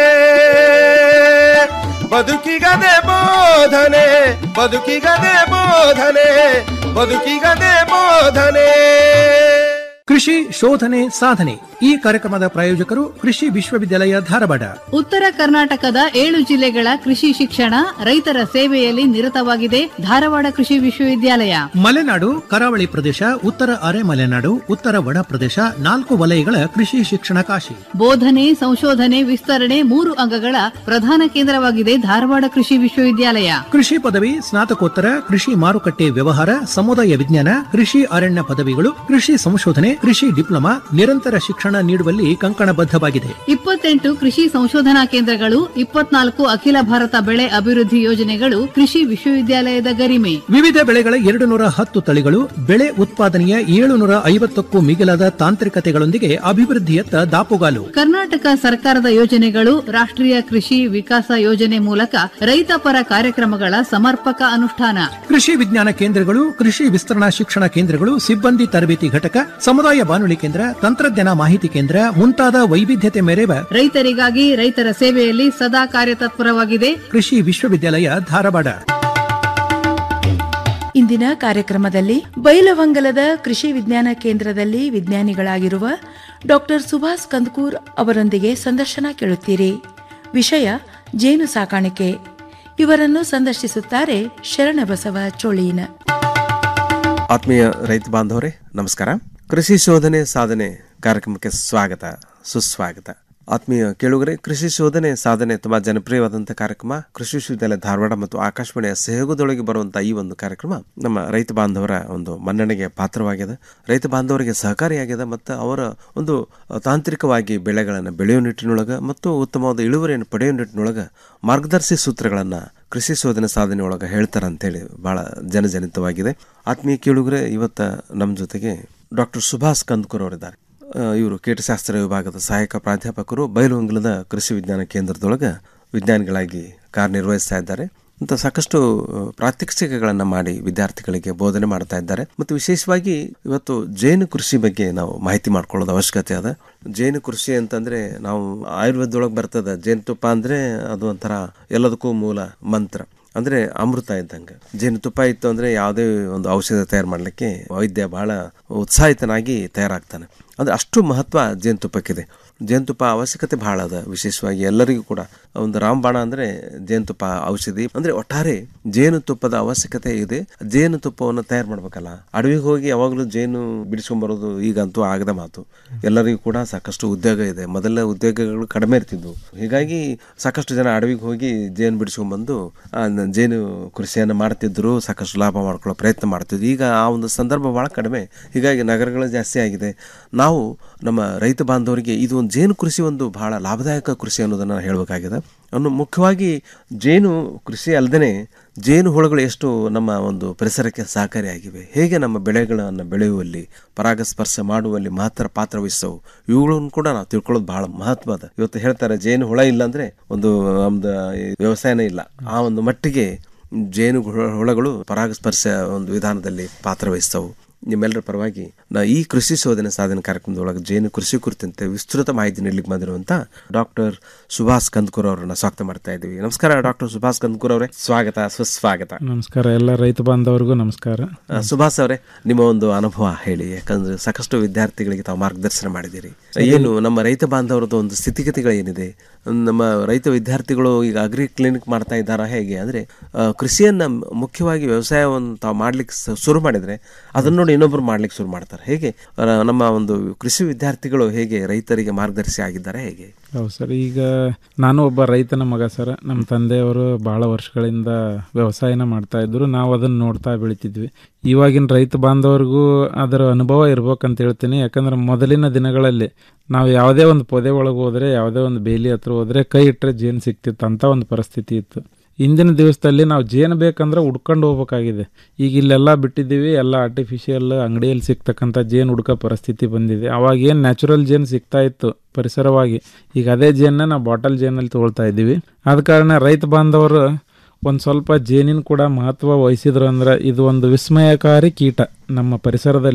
ಬದುಕಿಗದೆ ಬೋಧನೆ ಬದುಕಿಗದೆ ಬೋಧನೆ ಬದುಕಿಗದೆ ಬೋಧನೆ ಕೃಷಿ ಶೋಧನೆ ಸಾಧನೆ ಈ ಕಾರ್ಯಕ್ರಮದ ಪ್ರಾಯೋಜಕರು ಕೃಷಿ ವಿಶ್ವವಿದ್ಯಾಲಯ ಧಾರವಾಡ ಉತ್ತರ ಕರ್ನಾಟಕದ ಏಳು ಜಿಲ್ಲೆಗಳ ಕೃಷಿ ಶಿಕ್ಷಣ ರೈತರ ಸೇವೆಯಲ್ಲಿ ನಿರತವಾಗಿದೆ ಧಾರವಾಡ ಕೃಷಿ ವಿಶ್ವವಿದ್ಯಾಲಯ ಮಲೆನಾಡು ಕರಾವಳಿ ಪ್ರದೇಶ ಉತ್ತರ ಅರೆ ಮಲೆನಾಡು ಉತ್ತರ ಒಣ ಪ್ರದೇಶ ನಾಲ್ಕು ವಲಯಗಳ ಕೃಷಿ ಶಿಕ್ಷಣ ಕಾಶಿ ಬೋಧನೆ ಸಂಶೋಧನೆ ವಿಸ್ತರಣೆ ಮೂರು ಅಂಗಗಳ ಪ್ರಧಾನ ಕೇಂದ್ರವಾಗಿದೆ ಧಾರವಾಡ ಕೃಷಿ ವಿಶ್ವವಿದ್ಯಾಲಯ ಕೃಷಿ ಪದವಿ ಸ್ನಾತಕೋತ್ತರ ಕೃಷಿ ಮಾರುಕಟ್ಟೆ ವ್ಯವಹಾರ ಸಮುದಾಯ ವಿಜ್ಞಾನ ಕೃಷಿ ಅರಣ್ಯ ಪದವಿಗಳು ಕೃಷಿ ಸಂಶೋಧನೆ ಕೃಷಿ ಡಿಪ್ಲೊಮಾ ನಿರಂತರ ಶಿಕ್ಷಣ ನೀಡುವಲ್ಲಿ ಕಂಕಣಬದ್ಧವಾಗಿದೆ ಇಪ್ಪತ್ತೆಂಟು ಕೃಷಿ ಸಂಶೋಧನಾ ಕೇಂದ್ರಗಳು ಇಪ್ಪತ್ನಾಲ್ಕು ಅಖಿಲ ಭಾರತ ಬೆಳೆ ಅಭಿವೃದ್ಧಿ ಯೋಜನೆಗಳು ಕೃಷಿ ವಿಶ್ವವಿದ್ಯಾಲಯದ ಗರಿಮೆ ವಿವಿಧ ಬೆಳೆಗಳ ಎರಡು ನೂರ ಹತ್ತು ತಳಿಗಳು ಬೆಳೆ ಉತ್ಪಾದನೆಯ ಏಳುನೂರ ಐವತ್ತಕ್ಕೂ ಮಿಗಿಲಾದ ತಾಂತ್ರಿಕತೆಗಳೊಂದಿಗೆ ಅಭಿವೃದ್ಧಿಯತ್ತ ದಾಪುಗಾಲು ಕರ್ನಾಟಕ ಸರ್ಕಾರದ ಯೋಜನೆಗಳು ರಾಷ್ಟ್ರೀಯ ಕೃಷಿ ವಿಕಾಸ ಯೋಜನೆ ಮೂಲಕ ರೈತಪರ ಕಾರ್ಯಕ್ರಮಗಳ ಸಮರ್ಪಕ ಅನುಷ್ಠಾನ ಕೃಷಿ ವಿಜ್ಞಾನ ಕೇಂದ್ರಗಳು ಕೃಷಿ ವಿಸ್ತರಣಾ ಶಿಕ್ಷಣ ಕೇಂದ್ರಗಳು ಸಿಬ್ಬಂದಿ ತರಬೇತಿ ಘಟಕ ಸಮುದಾಯ ಬಾನುಲಿ ಕೇಂದ್ರ ತಂತ್ರಜ್ಞಾನ ಮಾಹಿತಿ ಕೇಂದ್ರ ಮುಂತಾದ ವೈವಿಧ್ಯತೆ ಮೆರೆವ ರೈತರಿಗಾಗಿ ರೈತರ ಸೇವೆಯಲ್ಲಿ ಸದಾ ಕಾರ್ಯತತ್ಪರವಾಗಿದೆ ಕೃಷಿ ವಿಶ್ವವಿದ್ಯಾಲಯ ಧಾರವಾಡ ಇಂದಿನ ಕಾರ್ಯಕ್ರಮದಲ್ಲಿ ಬೈಲವಂಗಲದ ಕೃಷಿ ವಿಜ್ಞಾನ ಕೇಂದ್ರದಲ್ಲಿ ವಿಜ್ಞಾನಿಗಳಾಗಿರುವ ಡಾಕ್ಟರ್ ಸುಭಾಷ್ ಕಂದಕೂರ್ ಅವರೊಂದಿಗೆ ಸಂದರ್ಶನ ಕೇಳುತ್ತೀರಿ ವಿಷಯ ಜೇನು ಸಾಕಾಣಿಕೆ ಇವರನ್ನು ಸಂದರ್ಶಿಸುತ್ತಾರೆ ಶರಣಬಸವ ಚೋಳೀನ ಆತ್ಮೀಯ ರೈತ ಬಾಂಧವರೇ ನಮಸ್ಕಾರ ಕೃಷಿ ಶೋಧನೆ ಸಾಧನೆ ಕಾರ್ಯಕ್ರಮಕ್ಕೆ ಸ್ವಾಗತ ಸುಸ್ವಾಗತ ಆತ್ಮೀಯ ಕೇಳುಗರೆ ಕೃಷಿ ಶೋಧನೆ ಸಾಧನೆ ತುಂಬಾ ಜನಪ್ರಿಯವಾದಂಥ ಕಾರ್ಯಕ್ರಮ ಕೃಷಿ ವಿಶ್ವವಿದ್ಯಾಲಯ ಧಾರವಾಡ ಮತ್ತು ಆಕಾಶವಾಣಿಯ ಸಹಯೋಗದೊಳಗೆ ಬರುವಂತಹ ಈ ಒಂದು ಕಾರ್ಯಕ್ರಮ ನಮ್ಮ ರೈತ ಬಾಂಧವರ ಒಂದು ಮನ್ನಣೆಗೆ ಪಾತ್ರವಾಗಿದೆ ರೈತ ಬಾಂಧವರಿಗೆ ಸಹಕಾರಿಯಾಗಿದೆ ಮತ್ತು ಅವರ ಒಂದು ತಾಂತ್ರಿಕವಾಗಿ ಬೆಳೆಗಳನ್ನು ಬೆಳೆಯುವ ನಿಟ್ಟಿನೊಳಗೆ ಮತ್ತು ಉತ್ತಮವಾದ ಇಳುವರಿಯನ್ನು ಪಡೆಯುವ ನಿಟ್ಟಿನೊಳಗೆ ಮಾರ್ಗದರ್ಶಿ ಸೂತ್ರಗಳನ್ನು ಕೃಷಿ ಶೋಧನೆ ಸಾಧನೆ ಒಳಗೆ ಹೇಳ್ತಾರೆ ಅಂತೇಳಿ ಬಹಳ ಜನಜನಿತವಾಗಿದೆ ಆತ್ಮೀಯ ಕೇಳುಗರೆ ಇವತ್ತು ನಮ್ಮ ಜೊತೆಗೆ ಡಾಕ್ಟರ್ ಸುಭಾಷ್ ಕಂದ್ಕೂರ್ ಅವರಿದ್ದಾರೆ ಇವರು ಕೀಟಶಾಸ್ತ್ರ ವಿಭಾಗದ ಸಹಾಯಕ ಪ್ರಾಧ್ಯಾಪಕರು ಬೈಲುವಂಗಲದ ಕೃಷಿ ವಿಜ್ಞಾನ ಕೇಂದ್ರದೊಳಗೆ ವಿಜ್ಞಾನಿಗಳಾಗಿ ಕಾರ್ಯನಿರ್ವಹಿಸ್ತಾ ಇದ್ದಾರೆ ಅಂತ ಸಾಕಷ್ಟು ಪ್ರಾತ್ಯಕ್ಷಿಕೆಗಳನ್ನು ಮಾಡಿ ವಿದ್ಯಾರ್ಥಿಗಳಿಗೆ ಬೋಧನೆ ಮಾಡ್ತಾ ಇದ್ದಾರೆ ಮತ್ತು ವಿಶೇಷವಾಗಿ ಇವತ್ತು ಜೇನು ಕೃಷಿ ಬಗ್ಗೆ ನಾವು ಮಾಹಿತಿ ಮಾಡ್ಕೊಳ್ಳೋದು ಅವಶ್ಯಕತೆ ಅದ ಜೇನು ಕೃಷಿ ಅಂತಂದ್ರೆ ನಾವು ಆಯುರ್ವೇದದೊಳಗೆ ಬರ್ತದ ಜೇನುತುಪ್ಪ ಅಂದ್ರೆ ಅದು ಒಂಥರ ಎಲ್ಲದಕ್ಕೂ ಮೂಲ ಮಂತ್ರ ಅಂದ್ರೆ ಅಮೃತ ಇದ್ದಂಗೆ ಜೇನುತುಪ್ಪ ಇತ್ತು ಅಂದ್ರೆ ಯಾವುದೇ ಒಂದು ಔಷಧ ತಯಾರು ಮಾಡಲಿಕ್ಕೆ ವೈದ್ಯ ಬಹಳ ಉತ್ಸಾಹಿತನಾಗಿ ತಯಾರಾಗ್ತಾನೆ ಅಂದ್ರೆ ಅಷ್ಟು ಮಹತ್ವ ಜೇನುತುಪ್ಪಕ್ಕಿದೆ ಜೇನುತುಪ್ಪ ಅವಶ್ಯಕತೆ ಬಹಳ ಅದ ವಿಶೇಷವಾಗಿ ಎಲ್ಲರಿಗೂ ಕೂಡ ಒಂದು ರಾಮಬಾಣ ಅಂದ್ರೆ ಜೇನುತುಪ್ಪ ಔಷಧಿ ಅಂದ್ರೆ ಒಟ್ಟಾರೆ ಜೇನುತುಪ್ಪದ ಅವಶ್ಯಕತೆ ಇದೆ ಜೇನುತುಪ್ಪವನ್ನು ತಯಾರು ಮಾಡ್ಬೇಕಲ್ಲ ಅಡವಿಗೆ ಹೋಗಿ ಯಾವಾಗಲೂ ಜೇನು ಬಿಡಿಸ್ಕೊಂಡ್ಬರೋದು ಈಗಂತೂ ಆಗದ ಮಾತು ಎಲ್ಲರಿಗೂ ಕೂಡ ಸಾಕಷ್ಟು ಉದ್ಯೋಗ ಇದೆ ಮೊದಲ ಉದ್ಯೋಗಗಳು ಕಡಿಮೆ ಇರ್ತಿದ್ವು ಹೀಗಾಗಿ ಸಾಕಷ್ಟು ಜನ ಅಡವಿಗೆ ಹೋಗಿ ಜೇನು ಬಿಡಿಸ್ಕೊಂಡ್ಬಂದು ಜೇನು ಕೃಷಿಯನ್ನು ಮಾಡ್ತಿದ್ರು ಸಾಕಷ್ಟು ಲಾಭ ಮಾಡ್ಕೊಳ್ಳೋ ಪ್ರಯತ್ನ ಮಾಡ್ತಿದ್ವಿ ಈಗ ಆ ಒಂದು ಸಂದರ್ಭ ಬಹಳ ಕಡಿಮೆ ಹೀಗಾಗಿ ನಗರಗಳು ಜಾಸ್ತಿ ಆಗಿದೆ ನಾವು ನಮ್ಮ ರೈತ ಬಾಂಧವರಿಗೆ ಇದು ಒಂದು ಜೇನು ಕೃಷಿ ಒಂದು ಬಹಳ ಲಾಭದಾಯಕ ಕೃಷಿ ಅನ್ನೋದನ್ನು ಹೇಳಬೇಕಾಗಿದೆ ಅನ್ನು ಮುಖ್ಯವಾಗಿ ಜೇನು ಕೃಷಿ ಅಲ್ಲದೆ ಜೇನು ಹುಳುಗಳು ಎಷ್ಟು ನಮ್ಮ ಒಂದು ಪರಿಸರಕ್ಕೆ ಸಹಕಾರಿಯಾಗಿವೆ ಹೇಗೆ ನಮ್ಮ ಬೆಳೆಗಳನ್ನು ಬೆಳೆಯುವಲ್ಲಿ ಪರಾಗಸ್ಪರ್ಶ ಮಾಡುವಲ್ಲಿ ಮಹತ್ತರ ಪಾತ್ರ ವಹಿಸವು ಇವುಗಳನ್ನು ಕೂಡ ನಾವು ತಿಳ್ಕೊಳ್ಳೋದು ಬಹಳ ಮಹತ್ವದ ಇವತ್ತು ಹೇಳ್ತಾರೆ ಜೇನು ಹುಳ ಇಲ್ಲ ಅಂದ್ರೆ ಒಂದು ನಮ್ದು ವ್ಯವಸಾಯನೇ ಇಲ್ಲ ಆ ಒಂದು ಮಟ್ಟಿಗೆ ಜೇನು ಹುಳಗಳು ಪರಾಗಸ್ಪರ್ಶ ಒಂದು ವಿಧಾನದಲ್ಲಿ ಪಾತ್ರ ವಹಿಸ್ತವು ನಿಮ್ಮೆಲ್ಲರ ಪರವಾಗಿ ನಾ ಈ ಕೃಷಿ ಶೋಧನೆ ಸಾಧನೆ ಕಾರ್ಯಕ್ರಮದೊಳಗೆ ಜೇನು ಕೃಷಿ ಕುರಿತಂತೆ ವಿಸ್ತೃತ ಮಾಹಿತಿ ನೀಡಲಿಕ್ಕೆ ಬಂದಿರುವಂತ ಡಾಕ್ಟರ್ ಸುಭಾಷ್ ಕಂದ್ಕೂರ್ ಅವರನ್ನ ಸ್ವಾಗತ ಮಾಡ್ತಾ ಇದ್ದೀವಿ ನಮಸ್ಕಾರ ಡಾಕ್ಟರ್ ಸುಭಾಷ್ ಕಂದ್ಕೂರ್ ಅವರೇ ಸ್ವಾಗತ ಸುಸ್ವಾಗತ ನಮಸ್ಕಾರ ಎಲ್ಲ ರೈತ ಬಾಂಧವರಿಗೂ ನಮಸ್ಕಾರ ಸುಭಾಷ್ ಅವರೇ ನಿಮ್ಮ ಒಂದು ಅನುಭವ ಹೇಳಿ ಯಾಕಂದ್ರೆ ಸಾಕಷ್ಟು ವಿದ್ಯಾರ್ಥಿಗಳಿಗೆ ತಾವು ಮಾರ್ಗದರ್ಶನ ಮಾಡಿದ್ದೀರಿ ಏನು ನಮ್ಮ ರೈತ ಬಾಂಧವರದ್ದು ಒಂದು ಸ್ಥಿತಿಗತಿಗಳು ಏನಿದೆ ನಮ್ಮ ರೈತ ವಿದ್ಯಾರ್ಥಿಗಳು ಈಗ ಅಗ್ರಿ ಕ್ಲಿನಿಕ್ ಮಾಡ್ತಾ ಇದ್ದಾರಾ ಹೇಗೆ ಅಂದ್ರೆ ಕೃಷಿಯನ್ನ ಮುಖ್ಯವಾಗಿ ವ್ಯವಸಾಯವನ್ನು ತಾವು ಮಾಡ್ಲಿಕ್ಕೆ ಶುರು ಮಾಡಿದ್ರೆ ಅದನ್ನ ನೋಡಿ ಇನ್ನೊಬ್ರು ಮಾಡ್ಲಿಕ್ಕೆ ಶುರು ಮಾಡ್ತಾರೆ ಹೇಗೆ ನಮ್ಮ ಒಂದು ಕೃಷಿ ವಿದ್ಯಾರ್ಥಿಗಳು ಹೇಗೆ ರೈತರಿಗೆ ಮಾರ್ಗದರ್ಶಿ ಆಗಿದ್ದಾರೆ ಹೇಗೆ ಹೌದು ಸರ್ ಈಗ ನಾನು ಒಬ್ಬ ರೈತನ ಮಗ ಸರ್ ನಮ್ಮ ತಂದೆಯವರು ಬಹಳ ವರ್ಷಗಳಿಂದ ವ್ಯವಸಾಯನ ಮಾಡ್ತಾ ಇದ್ರು ನಾವು ಅದನ್ನ ನೋಡ್ತಾ ಬೆಳಿತಿದ್ವಿ ಇವಾಗಿನ ರೈತ ಬಾಂಧವರಿಗೂ ಅದರ ಅನುಭವ ಇರ್ಬೇಕಂತ ಹೇಳ್ತೀನಿ ಯಾಕಂದ್ರೆ ಮೊದಲಿನ ದಿನಗಳಲ್ಲಿ ನಾವು ಯಾವುದೇ ಒಂದು ಪೊದೆ ಒಳಗೆ ಹೋದ್ರೆ ಯಾವುದೇ ಒಂದು ಬೇಲಿ ಹತ್ರ ಹೋದ್ರೆ ಕೈ ಇಟ್ಟರೆ ಜೇನು ಸಿಕ್ತಿತ್ತು ಅಂತ ಒಂದು ಪರಿಸ್ಥಿತಿ ಇತ್ತು ಇಂದಿನ ದಿವಸದಲ್ಲಿ ನಾವು ಜೇನು ಬೇಕಂದ್ರೆ ಹುಡ್ಕೊಂಡು ಹೋಗ್ಬೇಕಾಗಿದೆ ಈಗ ಇಲ್ಲೆಲ್ಲ ಬಿಟ್ಟಿದ್ದೀವಿ ಎಲ್ಲ ಆರ್ಟಿಫಿಷಿಯಲ್ ಅಂಗಡಿಯಲ್ಲಿ ಸಿಗ್ತಕ್ಕಂಥ ಜೇನು ಹುಡ್ಕೋ ಪರಿಸ್ಥಿತಿ ಬಂದಿದೆ ಅವಾಗ ಏನು ನ್ಯಾಚುರಲ್ ಜೇನು ಸಿಗ್ತಾ ಇತ್ತು ಪರಿಸರವಾಗಿ ಈಗ ಅದೇ ಜೇನನ್ನ ನಾವು ಬಾಟಲ್ ಜೇನಲ್ಲಿ ತೊಗೊಳ್ತಾ ಇದ್ದೀವಿ ಆದ ಕಾರಣ ರೈತ ಬಾಂಧವರು ಒಂದು ಸ್ವಲ್ಪ ಜೇನಿನ ಕೂಡ ಮಹತ್ವ ವಹಿಸಿದ್ರು ಅಂದ್ರೆ ಇದು ಒಂದು ವಿಸ್ಮಯಕಾರಿ ಕೀಟ ನಮ್ಮ ಪರಿಸರದಲ್ಲಿ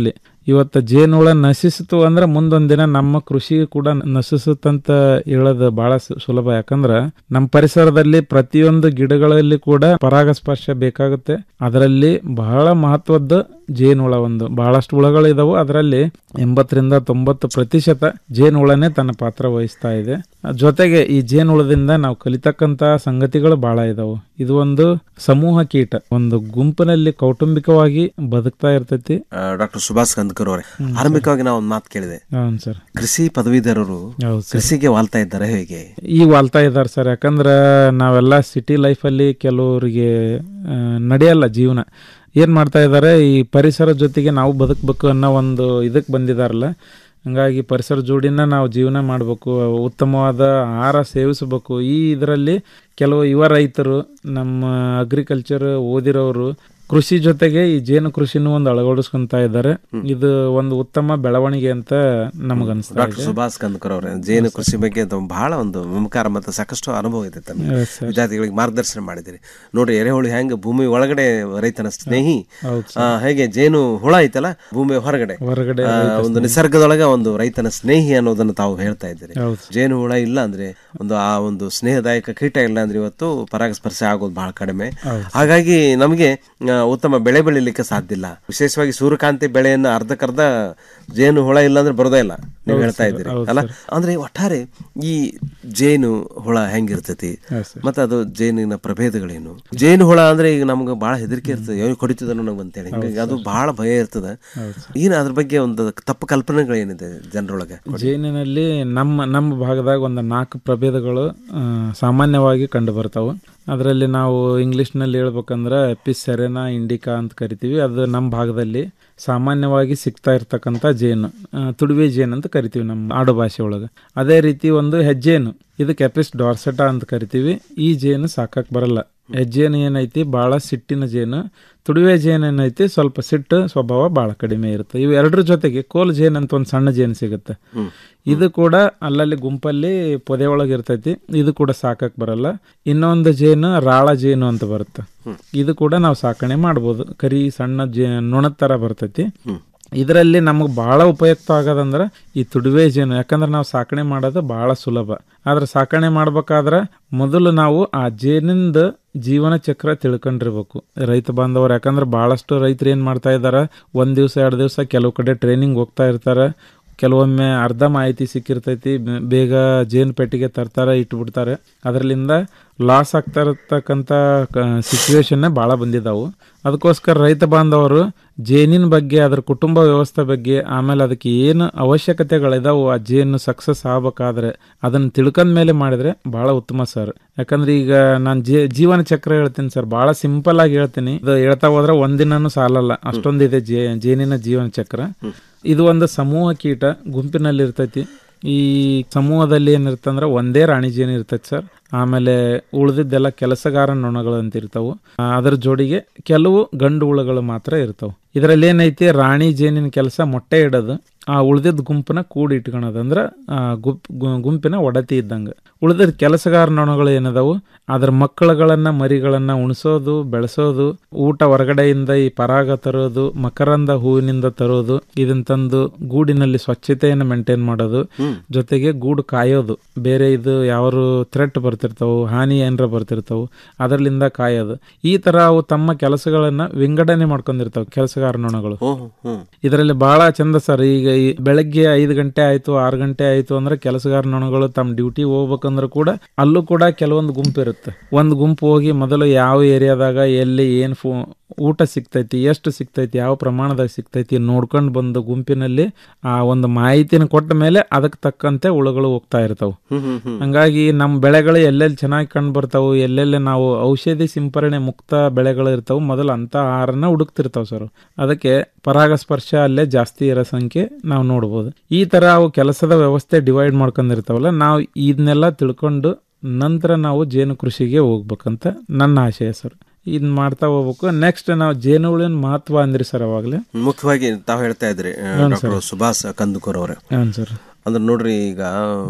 ಇವತ್ತು ಜೇನುಹುಳ ನಶಿಸಿತು ಅಂದ್ರೆ ಮುಂದೊಂದ್ ದಿನ ನಮ್ಮ ಕೃಷಿ ಕೂಡ ನಶಿಸುತ್ತಂತ ಹೇಳೋದು ಬಹಳ ಸು- ಸುಲಭ ಯಾಕಂದ್ರ ನಮ್ಮ ಪರಿಸರದಲ್ಲಿ ಪ್ರತಿಯೊಂದು ಗಿಡಗಳಲ್ಲಿ ಕೂಡ ಪರಾಗಸ್ಪರ್ಶ ಬೇಕಾಗುತ್ತೆ ಅದರಲ್ಲಿ ಬಹಳ ಮಹತ್ವದ್ದು ಜೇನುಹುಳ ಒಂದು ಬಹಳಷ್ಟು ಹುಳಗಳು ಇದಾವು ಅದರಲ್ಲಿ ಎಂಬತ್ತರಿಂದ ತೊಂಬತ್ತು ಪ್ರತಿಶತ ಜೇನುಹುಳನೇ ತನ್ನ ಪಾತ್ರ ವಹಿಸ್ತಾ ಇದೆ ಜೊತೆಗೆ ಈ ಜೇನುಹುಳದಿಂದ ನಾವು ಕಲಿತಕ್ಕಂತ ಸಂಗತಿಗಳು ಬಹಳ ಇದಾವು ಇದು ಒಂದು ಸಮೂಹ ಕೀಟ ಒಂದು ಗುಂಪಿನಲ್ಲಿ ಕೌಟುಂಬಿಕವಾಗಿ ಬದುಕ್ತಾ ಇರ್ತೈತಿ ಡಾಕ್ಟರ್ ಸುಭಾಷ್ ಕಂದಕರ್ ಅವರೇ ಆರಂಭಿಕವಾಗಿ ನಾವು ಒಂದು ಮಾತು ಕೇಳಿದೆ ಹೌನ್ ಸರ್ ಕೃಷಿ ಪದವೀಧರರು ಹೌದು ಸರ್. ಕೃಷಿಗೆ ವಾಲ್ತಾ ಇದ್ದಾರೆ ಹೇಗೆ ಈ ವಾಲ್ತಾ ಇದ್ದಾರೆ ಸರ್ ಯಾಕಂದ್ರೆ ನಾವೆಲ್ಲ ಸಿಟಿ ಲೈಫಲ್ಲಿ ಕೆಲವರಿಗೆ ಆ, ನಡೆಯಲ್ಲ ಜೀವನ ಏನು ಮಾಡ್ತಾ ಇದ್ದಾರೆ ಈ ಪರಿಸರ ಜೊತೆಗೆ ನಾವು ಬದುಕಬೇಕು ಅನ್ನೋ ಒಂದು ಇದಕ್ಕೆ ಬಂದಿದಾರಲ್ಲ ಹಂಗಾಗಿ ಪರಿಸರ ಜೋಡಿನ ನಾವು ಜೀವನ ಮಾಡಬೇಕು ಉತ್ತಮವಾದ ಆಹಾರ ಸೇವಿಸಬೇಕು ಈ ಇದರಲ್ಲಿ ಕೆಲವು ಯುವ ರೈತರು ನಮ್ಮ ಅಗ್ರಿಕಲ್ಚರ್ ಓದಿರೋರು ಕೃಷಿ ಜೊತೆಗೆ ಈ ಜೇನು ಕೃಷಿನೂ ಒಂದು ಅಳವಡಿಸ್ಕೊಂತ ಇದ್ದಾರೆ ಇದು ಒಂದು ಉತ್ತಮ ಬೆಳವಣಿಗೆ ಅಂತ ನಮಗನ್ಸ್ತಾ ಡಾಕ್ಟರ್ ಇದೆ ಸುಭಾಷ್ ಕಂದಕರ್ ಅವರೇ ಜೇನು ಕೃಷಿ ಬಗ್ಗೆ ಅದು ಬಹಳ ಒಂದು ಮಮಕಾರ ಮತ್ತು ಸಾಕಷ್ಟು ಅನುಭವ ಇದೆ ತಮಗೆ Yes, sir. ವಿದ್ಯಾರ್ಥಿಗಳಿಗೆ ಮಾರ್ಗದರ್ಶನ ಮಾಡಿದಿರಿ ನೋಡ್ರಿ ಎರೆಹುಳು ಹೆಂಗೆ ಭೂಮಿ ಒಳಗಡೆ ರೈತನ ಸ್ನೇಹಿ ಹೌದು ಆ, ಹೇಗೆ ಜೇನು ಹುಳ ಐತಲ್ಲ ಭೂಮಿ ಹೊರಗಡೆ ಹೊರಗಡೆ ಆ, ರೈತ ಒಂದು ನಿಸರ್ಗದೊಳಗೆ ಒಂದು ರೈತನ ಸ್ನೇಹಿ ಅನ್ನೋದನ್ನ ತಾವು ಹೇಳ್ತಾ ಇದ್ದೀರಿ ಹೌದು. ಜೇನು ಹುಳ ಇಲ್ಲ ಅಂದ್ರೆ ಒಂದು ಆ ಒಂದು ಸ್ನೇಹದಾಯಕ ಕೀಟ ಇಲ್ಲ ಅಂದ್ರೆ ಇವತ್ತು ಪರಾಗಸ್ಪರ್ಶ ಆಗೋದು ಬಹಳ ಕಡಿಮೆ ಹೌದು. ಹಾಗಾಗಿ ನಮಗೆ ಆ, ಉತ್ತಮ ಬೆಳೆ ಬೆಳಿಲಿಕ್ಕೆ ಸಾಧ್ಯ ಇಲ್ಲ ವಿಶೇಷವಾಗಿ ಸೂರ್ಯಕಾಂತಿ ಬೆಳೆಯನ್ನು ಅರ್ಧಕ್ಕರ್ಧ ಜೇನು ಹುಳ ಇಲ್ಲ ಅಂದ್ರೆ ಬರೋದೇ ಇಲ್ಲ ನೀವು ಹೌದು ಹೇಳ್ತಾ ಸರ್, ಇದ್ದೀರಿ ಹೌದು ಅಲ್ಲ ಸರ್. ಅಂದ್ರೆ ಒಟ್ಟಾರೆ ಈ ಜೇನು ಹುಳ ಹೆಂಗಿರ್ತೈತಿ ಹೌದು ಸರ್. ಮತ್ತೆ ಅದು ಜೇನಿನ ಪ್ರಭೇದಗಳೇನು ಜೇನು ಹುಳ ಅಂದ್ರೆ ಈಗ ನಮ್ಗೆ ಬಹಳ ಹೆದರಿಕೆ ಇರ್ತದೆ ಯಾವ ಕೊಡಿತದ ನನಗೆ ಅಂತೇಳಿ ಹಿಂಗಾಗಿ ಅದು ಬಹಳ ಭಯ ಇರ್ತದೆ ಏನು ಅದ್ರ ಬಗ್ಗೆ ಒಂದು ತಪ್ಪು ಕಲ್ಪನೆಗಳೇನಿದೆ ಜನರೊಳಗೆ ಜೇನಿನಲ್ಲಿ ನಮ್ಮ ನಮ್ಮ ಭಾಗದಾಗ ಒಂದು ನಾಲ್ಕು ಪ್ರಭೇದಗಳು ಆ, ಸಾಮಾನ್ಯವಾಗಿ ಕಂಡು ಬರ್ತಾವೆ ಅದರಲ್ಲಿ ನಾವು ಇಂಗ್ಲೀಷ್ನಲ್ಲಿ ಹೇಳ್ಬೇಕಂದ್ರೆ ಎಪಿಸ್ ಸೆರೆನಾ ಇಂಡಿಕಾ ಅಂತ ಕರಿತೀವಿ ಅದು ನಮ್ಮ ಭಾಗದಲ್ಲಿ ಸಾಮಾನ್ಯವಾಗಿ ಸಿಗ್ತಾ ಇರ್ತಕ್ಕಂಥ ಜೇನು ಆ, ತುಡುವೆ ಜೇನು ಅಂತ ಕರಿತೀವಿ ನಮ್ಮ ಆಡು ಭಾಷೆ ಒಳಗೆ ಅದೇ ರೀತಿ ಒಂದು ಹೆಜ್ಜೇನು ಇದಕ್ಕೆ ಎಪಿಸ್ ಡಾರ್ಸೆಟಾ ಅಂತ ಕರಿತೀವಿ ಈ ಜೇನು ಸಾಕಕ್ಕೆ ಬರಲ್ಲ ಹೆಜ್ಜೇನು ಏನೈತಿ ಭಾಳ ಸಿಟ್ಟಿನ ಜೇನು ತುಡುವೆ ಜೇನು ಏನೈತಿ ಸ್ವಲ್ಪ ಸಿಟ್ಟು ಸ್ವಭಾವ ಭಾಳ ಕಡಿಮೆ ಇರುತ್ತೆ ಇವು ಎರಡರ ಜೊತೆಗೆ ಕೋಲ್ ಜೇನು ಅಂತ ಒಂದು ಸಣ್ಣ ಜೇನು ಸಿಗುತ್ತೆ ಇದು ಕೂಡ ಅಲ್ಲಲ್ಲಿ ಗುಂಪಲ್ಲಿ ಪೊದೆ ಒಳಗೆ ಇರ್ತೈತಿ ಇದು ಕೂಡ ಸಾಕಕ್ ಬರಲ್ಲ ಇನ್ನೊಂದು ಜೇನು ರಾಳ ಜೇನು ಅಂತ ಬರುತ್ತೆ ಇದು ಕೂಡ ನಾವು ಸಾಕಣೆ ಮಾಡ್ಬೋದು ಕರಿ ಸಣ್ಣ ಜೇ ನೊಣದ ಥರ ಬರ್ತೈತಿ ಇದರಲ್ಲಿ ನಮಗೆ ಬಹಳ ಉಪಯುಕ್ತ ಆಗೋದಂದ್ರೆ ಈ ತುಡುವೆ ಜೇನು ಯಾಕಂದ್ರೆ ನಾವು ಸಾಕಣೆ ಮಾಡೋದು ಬಹಳ ಸುಲಭ ಆದ್ರೆ ಸಾಕಣೆ ಮಾಡ್ಬೇಕಾದ್ರೆ ಮೊದಲು ನಾವು ಆ ಜೇನಿಂದ ಜೀವನ ಚಕ್ರ ತಿಳ್ಕೊಂಡಿರ್ಬೇಕು ರೈತ ಬಾಂಧವರು ಯಾಕಂದ್ರೆ ಬಹಳಷ್ಟು ರೈತರು ಏನು ಮಾಡ್ತಾ ಇದ್ದಾರೆ ಒಂದು ದಿವಸ ಎರಡು ದಿವಸ ಕೆಲವು ಕಡೆ ಟ್ರೈನಿಂಗ್ ಹೋಗ್ತಾ ಇರ್ತಾರೆ ಕೆಲವೊಮ್ಮೆ ಅರ್ಧ ಮಾಹಿತಿ ಸಿಕ್ಕಿರ್ತೈತಿ ಬೆ- ಬೇಗ ಜೇನು ಪೆಟ್ಟಿಗೆ ತರ್ತಾರೆ ಇಟ್ಬಿಡ್ತಾರೆ ಅದರಲ್ಲಿಂದ ಲಾಸ್ ಆಗ್ತಾ ಇರತಕ್ಕಂಥ ಸಿಚುವೇಶನ್ನೇ ಭಾಳ ಬಂದಿದ್ದಾವು ಅದಕ್ಕೋಸ್ಕರ ರೈತ ಬಾಂಧವರು ಜೇನಿನ ಬಗ್ಗೆ ಅದರ ಕುಟುಂಬ ವ್ಯವಸ್ಥೆ ಬಗ್ಗೆ ಆಮೇಲೆ ಅದಕ್ಕೆ ಏನು ಅವಶ್ಯಕತೆಗಳಿದಾವು ಆ ಜೇನು ಸಕ್ಸಸ್ ಆಗ್ಬೇಕಾದ್ರೆ ಅದನ್ನು ತಿಳ್ಕೊಂಡ ಮೇಲೆ ಮಾಡಿದ್ರೆ ಭಾಳ ಉತ್ತಮ ಸರ್ ಯಾಕಂದ್ರೆ ಈಗ ನಾನು ಜೀ ಜೀವನ ಚಕ್ರ ಹೇಳ್ತೀನಿ ಸರ್ ಭಾಳ ಸಿಂಪಲ್ ಆಗಿ ಹೇಳ್ತೀನಿ ಇದು ಹೇಳ್ತಾ ಹೋದ್ರೆ ಒಂದಿನೂ ಸಾಲಲ್ಲ ಅಷ್ಟೊಂದಿದೆ ಜೇ ಜೇನಿನ ಜೀವನ ಚಕ್ರ ಇದು ಒಂದು ಸಮೂಹ ಕೀಟ ಗುಂಪಿನಲ್ಲಿ ಇರ್ತೈತಿ ಈ ಸಮೂಹದಲ್ಲಿ ಏನಿರ್ತಂದ್ರೆ ಒಂದೇ ರಾಣಿ ಜೇನು ಇರ್ತೈತಿ ಸರ್ ಆಮೇಲೆ ಉಳಿದಿದ್ದೆಲ್ಲ ಕೆಲಸಗಾರ ನೊಣಗಳು ಅಂತ ಇರ್ತಾವು ಆ, ಅದರ ಜೋಡಿಗೆ ಕೆಲವು ಗಂಡು ಹುಳುಗಳು ಮಾತ್ರ ಇರ್ತಾವು ಇದರಲ್ಲಿ ಏನೈತಿ ರಾಣಿ ಜೇನಿನ ಕೆಲಸ ಮೊಟ್ಟೆ ಇಡೋದು ಆ ಉಳಿದಿದ್ದ ಗುಂಪನ್ನ ಕೂಡಿ ಇಟ್ಕೊಳೋದು ಅಂದ್ರೆ ಆ, ಗುಂಪ್ ಗು- ಗುಂಪಿನ ಒಡತಿ ಇದ್ದಂಗೆ ಉಳಿದಿದ್ದ ಕೆಲಸಗಾರ ನೊಣಗಳು ಏನದಾವು ಅದ್ರ ಮಕ್ಕಳುಗಳನ್ನ ಮರಿಗಳನ್ನ ಉಣಿಸೋದು ಬೆಳೆಸೋದು ಊಟ ಹೊರಗಡೆಯಿಂದ ಈ ಪರಾಗ ತರೋದು ಮಕರಂದ ಹೂವಿನಿಂದ ತರೋದು ಇದನ್ನ ತಂದು ಗೂಡಿನಲ್ಲಿ ಸ್ವಚ್ಛತೆಯನ್ನು ಮೇಂಟೈನ್ ಮಾಡೋದು ಜೊತೆಗೆ ಗೂಡು ಕಾಯೋದು ಬೇರೆ ಇದು ಯಾರು ಥ್ರೆಟ್ ಬರ್ತಿರ್ತಾವು ಹಾನಿ ಏನಾರ ಬರ್ತಿರ್ತಾವು ಅದರಲ್ಲಿಂದ ಕಾಯೋದು ಈ ತರ ಅವು ತಮ್ಮ ಕೆಲಸಗಳನ್ನ ವಿಂಗಡಣೆ ಮಾಡ್ಕೊಂಡಿರ್ತಾವೆ ಕೆಲಸಗಾರ ನೊಣಗಳು ಇದರಲ್ಲಿ ಬಹಳ ಚಂದ ಸರ್ ಈಗ ಈ ಬೆಳಗ್ಗೆ ಐದು ಗಂಟೆ ಆಯ್ತು ಆರು ಗಂಟೆ ಆಯ್ತು ಅಂದ್ರೆ ಕೆಲಸಗಾರ ನೊಣಗಳು ತಮ್ಮ ಡ್ಯೂಟಿ ಹೋಗ್ಬೇಕಂದ್ರೆ ಕೂಡ ಅಲ್ಲೂ ಕೂಡ ಕೆಲವೊಂದು ಗುಂಪು ಇರುತ್ತೆ ಒಂದು ಗುಂಪು ಹೋಗಿ ಮೊದಲು ಯಾವ ಏರಿಯಾದಾಗ ಎಲ್ಲಿ ಏನು ಫೋ ಊಟ ಸಿಗ್ತೈತಿ ಎಷ್ಟು ಸಿಗ್ತೈತಿ ಯಾವ ಪ್ರಮಾಣದಾಗ ಸಿಗ್ತೈತಿ ನೋಡ್ಕೊಂಡು ಬಂದು ಗುಂಪಿನಲ್ಲಿ ಆ ಒಂದು ಮಾಹಿತಿನ ಕೊಟ್ಟ ಮೇಲೆ ಅದಕ್ಕೆ ತಕ್ಕಂತೆ ಹುಳುಗಳು ಹೋಗ್ತಾ ಇರ್ತಾವೆ ಹಂಗಾಗಿ ನಮ್ಮ ಬೆಳೆಗಳು ಎಲ್ಲೆಲ್ಲಿ ಚೆನ್ನಾಗಿ ಕಂಡು ಬರ್ತಾವು ಎಲ್ಲೆಲ್ಲಿ ನಾವು ಔಷಧಿ ಸಿಂಪರಣೆ ಮುಕ್ತ ಬೆಳೆಗಳು ಇರ್ತಾವೆ ಮೊದಲು ಅಂತ ಆಹಾರನ ಹುಡುಕ್ತಿರ್ತಾವೆ ಸರ್ ಅದಕ್ಕೆ ಪರಾಗಸ್ಪರ್ಶ ಅಲ್ಲೇ ಜಾಸ್ತಿ ಇರೋ ಸಂಖ್ಯೆ ನಾವು ನೋಡ್ಬೋದು ಈ ತರ ಅವು ಕೆಲಸದ ವ್ಯವಸ್ಥೆ ಡಿವೈಡ್ ಮಾಡ್ಕೊಂಡಿರ್ತಾವಲ್ಲ ನಾವು ಇದನ್ನೆಲ್ಲ ತಿಳ್ಕೊಂಡು ನಂತರ ನಾವು ಜೇನು ಕೃಷಿಗೆ ಹೋಗ್ಬೇಕಂತ ನನ್ನ ಆಶಯ ಸರ್ ಇದನ್ನ ಮಾಡ್ತಾ ಹೋಗ್ಬೇಕು ನೆಕ್ಸ್ಟ್ ನಾವು ಜೇನುಹುಳಿನ ಮಹತ್ವ ಅಂದ್ರಿ ಸರ್ ಅವಾಗಲೇ ಮುಖ್ಯವಾಗಿ ತಾವು ಹೇಳ್ತಾ ಇದ್ರಿ ಹೌದು ಡಾಕ್ಟರ್ ಸರ್. ಸುಭಾಷ್ ಕಂದುಕೂರ್ ಅವರೇ ಹೌದು ಸರ್ ಅಂದ್ರೆ ನೋಡ್ರಿ ಈಗ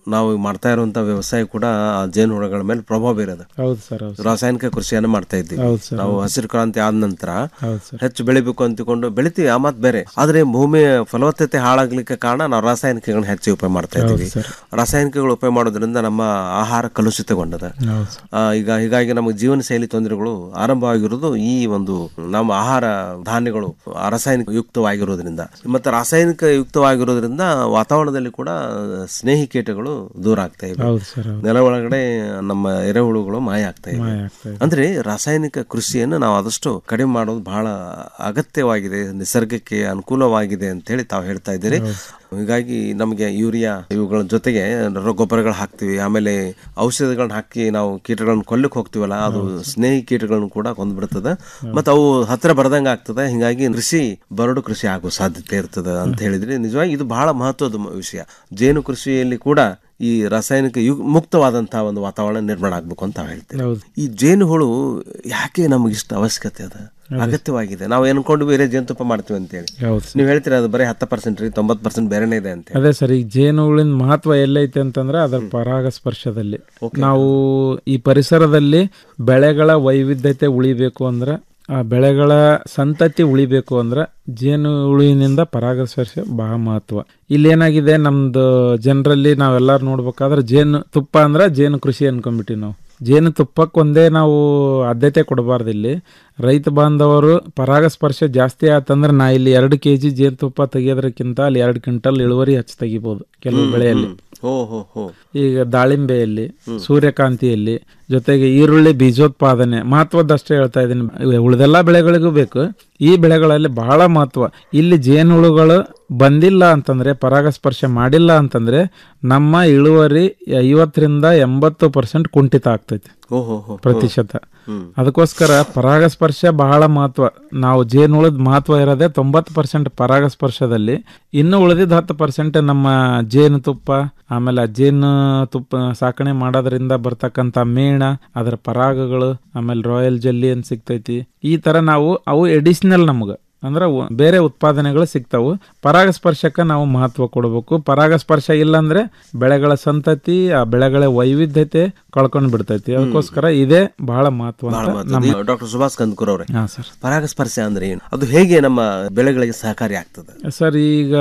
ನಾವು ಮಾಡ್ತಾ ಇರುವಂತ ವ್ಯವಸಾಯ ಕೂಡ ಆ ಜೇನುಹುಳಗಳ ಮೇಲೆ ಪ್ರಭಾವ ಬೀರೋದು ಹೌದು ಸರ್ ಹೌದು ರಾಸಾಯನಿಕ ಕೃಷಿಯನ್ನು ಮಾಡ್ತಾ ಇದ್ದೀವಿ ಹೌದು ಸರ್, ನಾವು ಹೌದು. ಹಸಿರು ಕ್ರಾಂತಿ ಆದ ನಂತರ ಹೌದು ಸರ್. ಹೆಚ್ಚು ಬೆಳಿಬೇಕು ಅಂತಿಕೊಂಡು ಬೆಳಿತೀವಿ ಆ ಮಾತು ಬೇರೆ ಆದ್ರೆ ಭೂಮಿಯ ಫಲವತ್ತತೆ ಹಾಳಾಗ್ಲಿಕ್ಕೆ ಕಾರಣ ನಾವು ರಾಸಾಯನಿಕಗಳನ್ನ ಹೆಚ್ಚು ಉಪಯೋಗ ಮಾಡ್ತಾ ಹೌದು ಇದ್ದೀವಿ ಸರ್. ರಾಸಾಯನಿಕಗಳು ಉಪಯೋಗ ಮಾಡೋದ್ರಿಂದ ನಮ್ಮ ಆಹಾರ ಕಲುಷಿತಗೊಂಡದ ಹೌದು ಸರ್. ಆ, ಈಗ ಹೀಗಾಗಿ ನಮಗೆ ಜೀವನ ಶೈಲಿ ತೊಂದರೆಗಳು ಆರಂಭವಾಗಿರೋದು ಈ ಒಂದು ನಮ್ಮ ಆಹಾರ ಧಾನ್ಯಗಳು ರಾಸಾಯನಿಕ ಯುಕ್ತವಾಗಿರೋದ್ರಿಂದ ಮತ್ತೆ ರಾಸಾಯನಿಕ ಯುಕ್ತವಾಗಿರೋದ್ರಿಂದ ವಾತಾವರಣದಲ್ಲಿ ಕೂಡ ಸ್ನೇಹಿ ಕೀಟಗಳು ದೂರ ಆಗ್ತಾ ಇವೆ ಹೌದು ಸರ್ ಹೌದು. ನೆಲ ಒಳಗಡೆ ನಮ್ಮ ಎರೆಹುಳುಗಳು ಮಾಯ ಆಗ್ತಾ ಇವೆ ಮಾಯ ಆಗ್ತಾ ಇದೆ. ಅಂದ್ರೆ ರಾಸಾಯನಿಕ ಕೃಷಿಯನ್ನು ನಾವು ಆದಷ್ಟು ಕಡಿಮೆ ಮಾಡೋದು ಬಹಳ ಅಗತ್ಯವಾಗಿದೆ ನಿಸರ್ಗಕ್ಕೆ ಅನುಕೂಲವಾಗಿದೆ ಅಂತ ಹೇಳಿ ತಾವು ಹೇಳ್ತಾ ಇದ್ದೀರಿ ಹೀಗಾಗಿ ನಮಗೆ ಯೂರಿಯಾ ಇವುಗಳ ಜೊತೆಗೆ ಗೊಬ್ಬರಗಳು ಹಾಕ್ತಿವಿ ಆಮೇಲೆ ಔಷಧಿಗಳನ್ನ ಹಾಕಿ ನಾವು ಕೀಟಗಳನ್ನ ಕೊಲ್ಲಕ್ಕೆ ಹೋಗ್ತೀವಲ್ಲ ಅದು ಸ್ನೇಹಿ ಕೀಟಗಳನ್ನು ಕೂಡ ಕೊಂದ್ಬಿಡ್ತದೆ ಮತ್ತೆ ಅವು ಹತ್ರ ಬರ್ದಂಗ ಆಗ್ತದೆ ಹಿಂಗಾಗಿ ಕೃಷಿ ಬರಡು ಕೃಷಿ ಆಗೋ ಸಾಧ್ಯತೆ ಇರ್ತದೆ ಅಂತ ಹೇಳಿದ್ರಿ ನಿಜವಾಗಿ ಇದು ಬಹಳ ಮಹತ್ವದ ಮ- ವಿಷಯ ಜೇನು ಕೃಷಿಯಲ್ಲಿ ಕೂಡ ಈ ರಾಸಾಯನಿಕ ಯು ಮುಕ್ತವಾದಂತಹ ಒಂದು ವಾತಾವರಣ ನಿರ್ಮಾಣ ಆಗ್ಬೇಕು ಅಂತ ತಾವು ಹೇಳ್ತೀವಿ ಹೌದು. ಈ ಜೇನುಹುಳು ಯಾಕೆ ನಮಗೆ ಇಷ್ಟ ಅವಶ್ಯಕತೆ ಅದ ಅಗತ್ಯವಾಗಿದೆ ನಾವು ಅನ್ಕೊಂಡು ಬೇರೆ ಜೇನುತುಪ್ಪ ಮಾಡ್ತೀವಿ ಅಂತೇಳಿ ಹೌದು ನೀವು ಹೇಳ್ತೀರಾ ಅದು ಬರೀ ಹತ್ತು ಪರ್ಸೆಂಟ್ ರೀ ತೊಂಬತ್ತು ಪರ್ಸೆಂಟ್ ಬೇರೆನೇ ಇದೆ ಅಂತ ಅದೇ ಸರ್ ಈಗ ಜೇನುಹುಳಿನ ಮಹತ್ವ ಎಲ್ಲೈತೆ ಅಂತಂದ್ರೆ ಅದರ ಪರಾಗಸ್ಪರ್ಶದಲ್ಲಿ ನಾವು ಈ ಪರಿಸರದಲ್ಲಿ ಬೆಳೆಗಳ ವೈವಿಧ್ಯತೆ ಉಳಿಬೇಕು ಅಂದ್ರೆ ಆ ಬೆಳೆಗಳ ಸಂತತಿ ಉಳಿಬೇಕು ಅಂದ್ರೆ ಜೇನು ಹುಳುವಿನಿಂದ ಪರಾಗಸ್ಪರ್ಶ ಬಹಳ ಮಹತ್ವ ಇಲ್ಲಿ ಏನಾಗಿದೆ ನಮ್ದು ಜನರಲ್ಲಿ ನಾವೆಲ್ಲರೂ ನೋಡ್ಬೇಕಾದ್ರೆ ಜೇನು ತುಪ್ಪ ಅಂದ್ರೆ ಜೇನು ಕೃಷಿ ಅನ್ಕೊಂಡ್ಬಿಟ್ಟಿವಿ ನಾವು ಜೇನು ತುಪ್ಪಕ್ಕೆ ಒಂದೇ ನಾವು ಆದ್ಯತೆ ಕೊಡಬಾರ್ದು ಇಲ್ಲಿ ರೈತ ಬಾಂಧವರು ಪರಾಗಸ್ಪರ್ಶ ಜಾಸ್ತಿ ಆತಂದ್ರೆ ನಾ ಇಲ್ಲಿ ಎರಡು ಕೆ ಜಿ ಜೇನುತುಪ್ಪ ತೆಗಿಯೋದ್ರಕ್ಕಿಂತ ಅಲ್ಲಿ ಎರಡು ಕ್ವಿಂಟಲ್ ಇಳುವರಿ ಹೆಚ್ಚು ತೆಗಿಬೋದು ಕೆಲವು ಬೆಳೆಯಲ್ಲಿ ಹೋ ಹೋ ಹೋ ಈಗ ದಾಳಿಂಬೆಯಲ್ಲಿ ಸೂರ್ಯಕಾಂತಿಯಲ್ಲಿ ಜೊತೆಗೆ ಈರುಳ್ಳಿ ಬೀಜೋತ್ಪಾದನೆ ಮಹತ್ವದಷ್ಟೇ ಹೇಳ್ತಾ ಇದ್ದೀನಿ ಉಳಿದೆಲ್ಲ ಬೆಳೆಗಳಿಗೂ ಬೇಕು ಈ ಬೆಳೆಗಳಲ್ಲಿ ಬಹಳ ಮಹತ್ವ ಇಲ್ಲಿ ಜೇನುಹುಳುಗಳು ಬಂದಿಲ್ಲ ಅಂತಂದ್ರೆ ಪರಾಗಸ್ಪರ್ಶ ಮಾಡಿಲ್ಲ ಅಂತಂದ್ರೆ ನಮ್ಮ ಇಳುವರಿ ಐವತ್ತರಿಂದ ಎಂಬತ್ತು ಪರ್ಸೆಂಟ್ ಕುಂಠಿತ ಆಗ್ತೈತಿ ಹೋ ಹೋ ಹೋ ಪ್ರತಿಶತ ಹ್ಮ್. ಅದಕ್ಕೋಸ್ಕರ ಪರಾಗಸ್ಪರ್ಶ ಬಹಳ ಮಹತ್ವ ನಾವು ಜೇನುಹುಳದ ಮಹತ್ವ ಇರೋದೇ ತೊಂಬತ್ತು ಪರ್ಸೆಂಟ್ ಪರಾಗಸ್ಪರ್ಶದಲ್ಲಿ ಇನ್ನು ಉಳಿದಿದ್ದ ಹತ್ತು ಪರ್ಸೆಂಟ್ ನಮ್ಮ ಜೇನು ತುಪ್ಪ ಆಮೇಲೆ ಆ ಜೇನು ತುಪ್ಪ ಸಾಕಣೆ ಮಾಡೋದ್ರಿಂದ ಬರ್ತಕ್ಕಂಥ ಮೇಣ ಅದರ ಪರಾಗಗಳು ಆಮೇಲೆ ರಾಯಲ್ ಜೆಲ್ಲಿ ಅಂತ ಸಿಗ್ತೈತಿ ಈ ತರ ನಾವು ಅವು ಎಡಿಷನಲ್ ನಮ್ಗೆ ಅಂದ್ರೆ ಉ- ಬೇರೆ ಉತ್ಪಾದನೆಗಳು ಸಿಗ್ತಾವು ಪರಾಗಸ್ಪರ್ಶಕ್ಕೆ ನಾವು ಮಹತ್ವ ಕೊಡಬೇಕು ಪರಾಗಸ್ಪರ್ಶ ಇಲ್ಲಾಂದ್ರೆ ಬೆಳೆಗಳ ಸಂತತಿ ಆ ಬೆಳೆಗಳ ವೈವಿಧ್ಯತೆ ಕಳ್ಕೊಂಡ್ ಬಿಡ್ತೈತಿ ಅದಕ್ಕೋಸ್ಕರ ಇದೇ ಬಹಳ ಮಹತ್ವ ಬಹಳ ಅಂತ ಮಹತ್ವದ. ನಮ್ಮ ಈಗ ಡಾಕ್ಟರ್ ಸುಭಾಷ್ ಕಂದಕೂರ್ ಅವರೇ ಹಾ ಸರ್ ಪರಾಗಸ್ಪರ್ಶ ಅಂದ್ರೆ ಏನು ಅದು ಹೇಗೆ ನಮ್ಮ ಬೆಳೆಗಳಿಗೆ ಸಹಕಾರಿ ಆಗ್ತದೆ ಸರ್ ಈಗ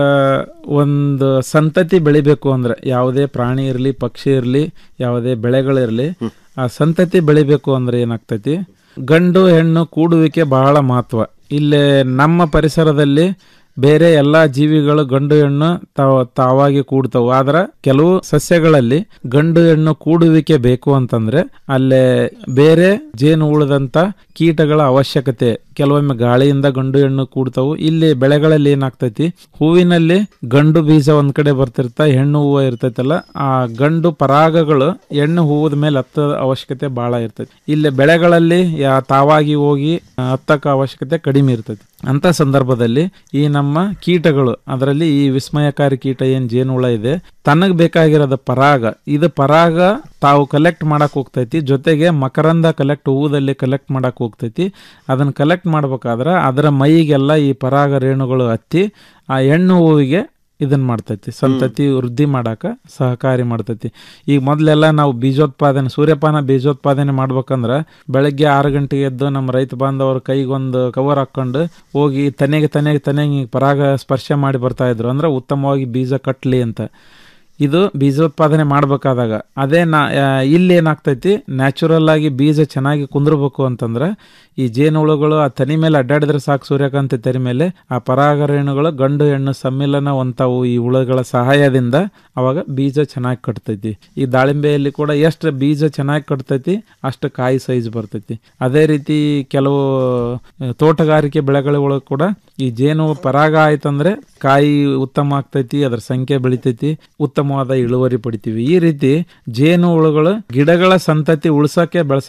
ಒಂದು ಸಂತತಿ ಬೆಳಿಬೇಕು ಅಂದ್ರೆ ಯಾವುದೇ ಪ್ರಾಣಿ ಇರಲಿ ಪಕ್ಷಿ ಇರಲಿ ಯಾವುದೇ ಬೆಳೆಗಳಿರಲಿ ಆ ಸಂತತಿ ಬೆಳಿಬೇಕು ಅಂದ್ರೆ ಏನಾಗ್ತೈತಿ ಗಂಡು ಹೆಣ್ಣು ಕೂಡುವಿಕೆ ಬಹಳ ಮಹತ್ವ ಇಲ್ಲಿ ನಮ್ಮ ಪರಿಸರದಲ್ಲಿ ಬೇರೆ ಎಲ್ಲಾ ಜೀವಿಗಳು ಗಂಡು ಹೆಣ್ಣು ತಾವ ತಾವಾಗಿ ಕೂಡ್ತಾವು ಆದ್ರ ಕೆಲವು ಸಸ್ಯಗಳಲ್ಲಿ ಗಂಡು ಹೆಣ್ಣು ಕೂಡುವಿಕೆ ಬೇಕು ಅಂತಂದ್ರೆ ಅಲ್ಲೇ ಬೇರೆ ಜೇನು ಉಳಿದಂತ ಕೀಟಗಳ ಅವಶ್ಯಕತೆ ಕೆಲವೊಮ್ಮೆ ಗಾಳಿಯಿಂದ ಗಂಡು ಹೆಣ್ಣು ಕೂಡ್ತಾವು ಇಲ್ಲಿ ಬೆಳೆಗಳಲ್ಲಿ ಏನಾಗ್ತೈತಿ ಹೂವಿನಲ್ಲಿ ಗಂಡು ಬೀಜ ಒಂದ್ ಕಡೆ ಬರ್ತಿರ್ತ ಹೆಣ್ಣು ಹೂವು ಇರ್ತೈತಲ್ಲ ಆ ಗಂಡು ಪರಾಗಗಳು ಹೆಣ್ಣು ಹೂವದ ಮೇಲೆ ಹತ್ತದ ಅವಶ್ಯಕತೆ ಬಹಳ ಇರ್ತೈತಿ ಇಲ್ಲಿ ಬೆಳೆಗಳಲ್ಲಿ ಯಾ ತಾವಾಗಿ ಹೋಗಿ ಆ, ಹತ್ತಕ್ಕ ಅವಶ್ಯಕತೆ ಕಡಿಮೆ ಇರ್ತೈತಿ ಅಂತ ಸಂದರ್ಭದಲ್ಲಿ ಈ ನಮ್ಮ ಕೀಟಗಳು ಅದರಲ್ಲಿ ಈ ವಿಸ್ಮಯಕಾರಿ ಕೀಟ ಏನ್ ಜೇನುಹುಳ ಇದೆ ತನಗ್ ಬೇಕಾಗಿರೋದ ಪರಾಗ ಇದು ಪರಾಗ ತಾವು ಕಲೆಕ್ಟ್ ಮಾಡಕ್ ಹೋಗ್ತೈತಿ ಜೊತೆಗೆ ಮಕರಂದ ಕಲೆಕ್ಟ್ ಹೂದಲ್ಲಿ ಕಲೆಕ್ಟ್ ಮಾಡಕ್ ಹೋಗ್ತೈತಿ ಅದನ್ನ ಕಲೆಕ್ಟ್ ಮಾಡ್ಬೇಕಾದ್ರ ಅದರ ಮೈಗೆಲ್ಲ ಈ ಪರಾಗ ರೇಣುಗಳು ಹತ್ತಿ ಆ ಹೆಣ್ಣು ಹೂವಿಗೆ ಇದನ್ನ ಮಾಡ್ತೈತಿ ಸಂತತಿ ವೃದ್ಧಿ ಮಾಡಾಕ ಸಹಕಾರಿ ಮಾಡ್ತೈತಿ ಈಗ ಮೊದ್ಲೆಲ್ಲ ನಾವು ಬೀಜೋತ್ಪಾದನೆ ಸೂರ್ಯಪಾನ ಬೀಜೋತ್ಪಾದನೆ ಮಾಡ್ಬೇಕಂದ್ರ ಬೆಳಗ್ಗೆ ಆರು ಗಂಟೆಗೆ ಎದ್ದು ನಮ್ಮ ರೈತ ಬಾಂಧವರು ಕೈಗೊಂದು ಕವರ್ ಹಾಕೊಂಡು ಹೋಗಿ ತನೆಗೆ ತನೆಗೆ ತನೆಗೆ ಪರಾಗ ಸ್ಪರ್ಶ ಮಾಡಿ ಬರ್ತಾ ಇದ್ರು ಅಂದ್ರೆ ಉತ್ತಮವಾಗಿ ಬೀಜ ಕಟ್ಲಿ ಅಂತ ಇದು ಬೀಜೋತ್ಪಾದನೆ ಮಾಡ್ಬೇಕಾದಾಗ ಅದೇ ನಾ ಆ, ಇಲ್ಲಿ ಏನಾಗ್ತೈತಿ ನ್ಯಾಚುರಲ್ ಆಗಿ ಬೀಜ ಚೆನ್ನಾಗಿ ಕುಂದ್ರಬೇಕು ಅಂತಂದ್ರೆ ಈ ಜೇನುಹುಳುಗಳು ಆ ತನಿ ಮೇಲೆ ಅಡ್ಡಾಡಿದ್ರೆ ಸಾಕು ಸೂರ್ಯಕಾಂತಿ ತರಿ ಮೇಲೆ ಆ ಪರಾಗ ರೇಣುಗಳು ಗಂಡು ಹೆಣ್ಣು ಸಮ್ಮಿಲನ ಹೊಂತಾವು ಈ ಹುಳುಗಳ ಸಹಾಯದಿಂದ ಅವಾಗ ಬೀಜ ಚೆನ್ನಾಗಿ ಕಟ್ತೈತಿ ಈ ದಾಳಿಂಬೆಯಲ್ಲಿ ಕೂಡ ಎಷ್ಟು ಬೀಜ ಚೆನ್ನಾಗಿ ಕಟ್ತೈತಿ ಅಷ್ಟು ಕಾಯಿ ಸೈಜ್ ಬರ್ತೈತಿ ಅದೇ ರೀತಿ ಕೆಲವು ಆ, ತೋಟಗಾರಿಕೆ ಬೆಳೆಗಳ ಒಳಗೆ ಕೂಡ ಈ ಜೇನು ಪರಾಗ ಆಯ್ತಂದ್ರೆ ಕಾಯಿ ಉತ್ತಮ ಆಗ್ತೈತಿ ಅದ್ರ ಸಂಖ್ಯೆ ಬೆಳಿತೈತಿ ಉತ್ತಮವಾದ ಇಳುವರಿ ಪಡಿತೀವಿ ಈ ರೀತಿ ಜೇನು ಹುಳುಗಳು ಗಿಡಗಳ ಸಂತತಿ ಉಳ್ಸಕ್ಕೆ ಬೆಳ್ಸಕ್ಕೆ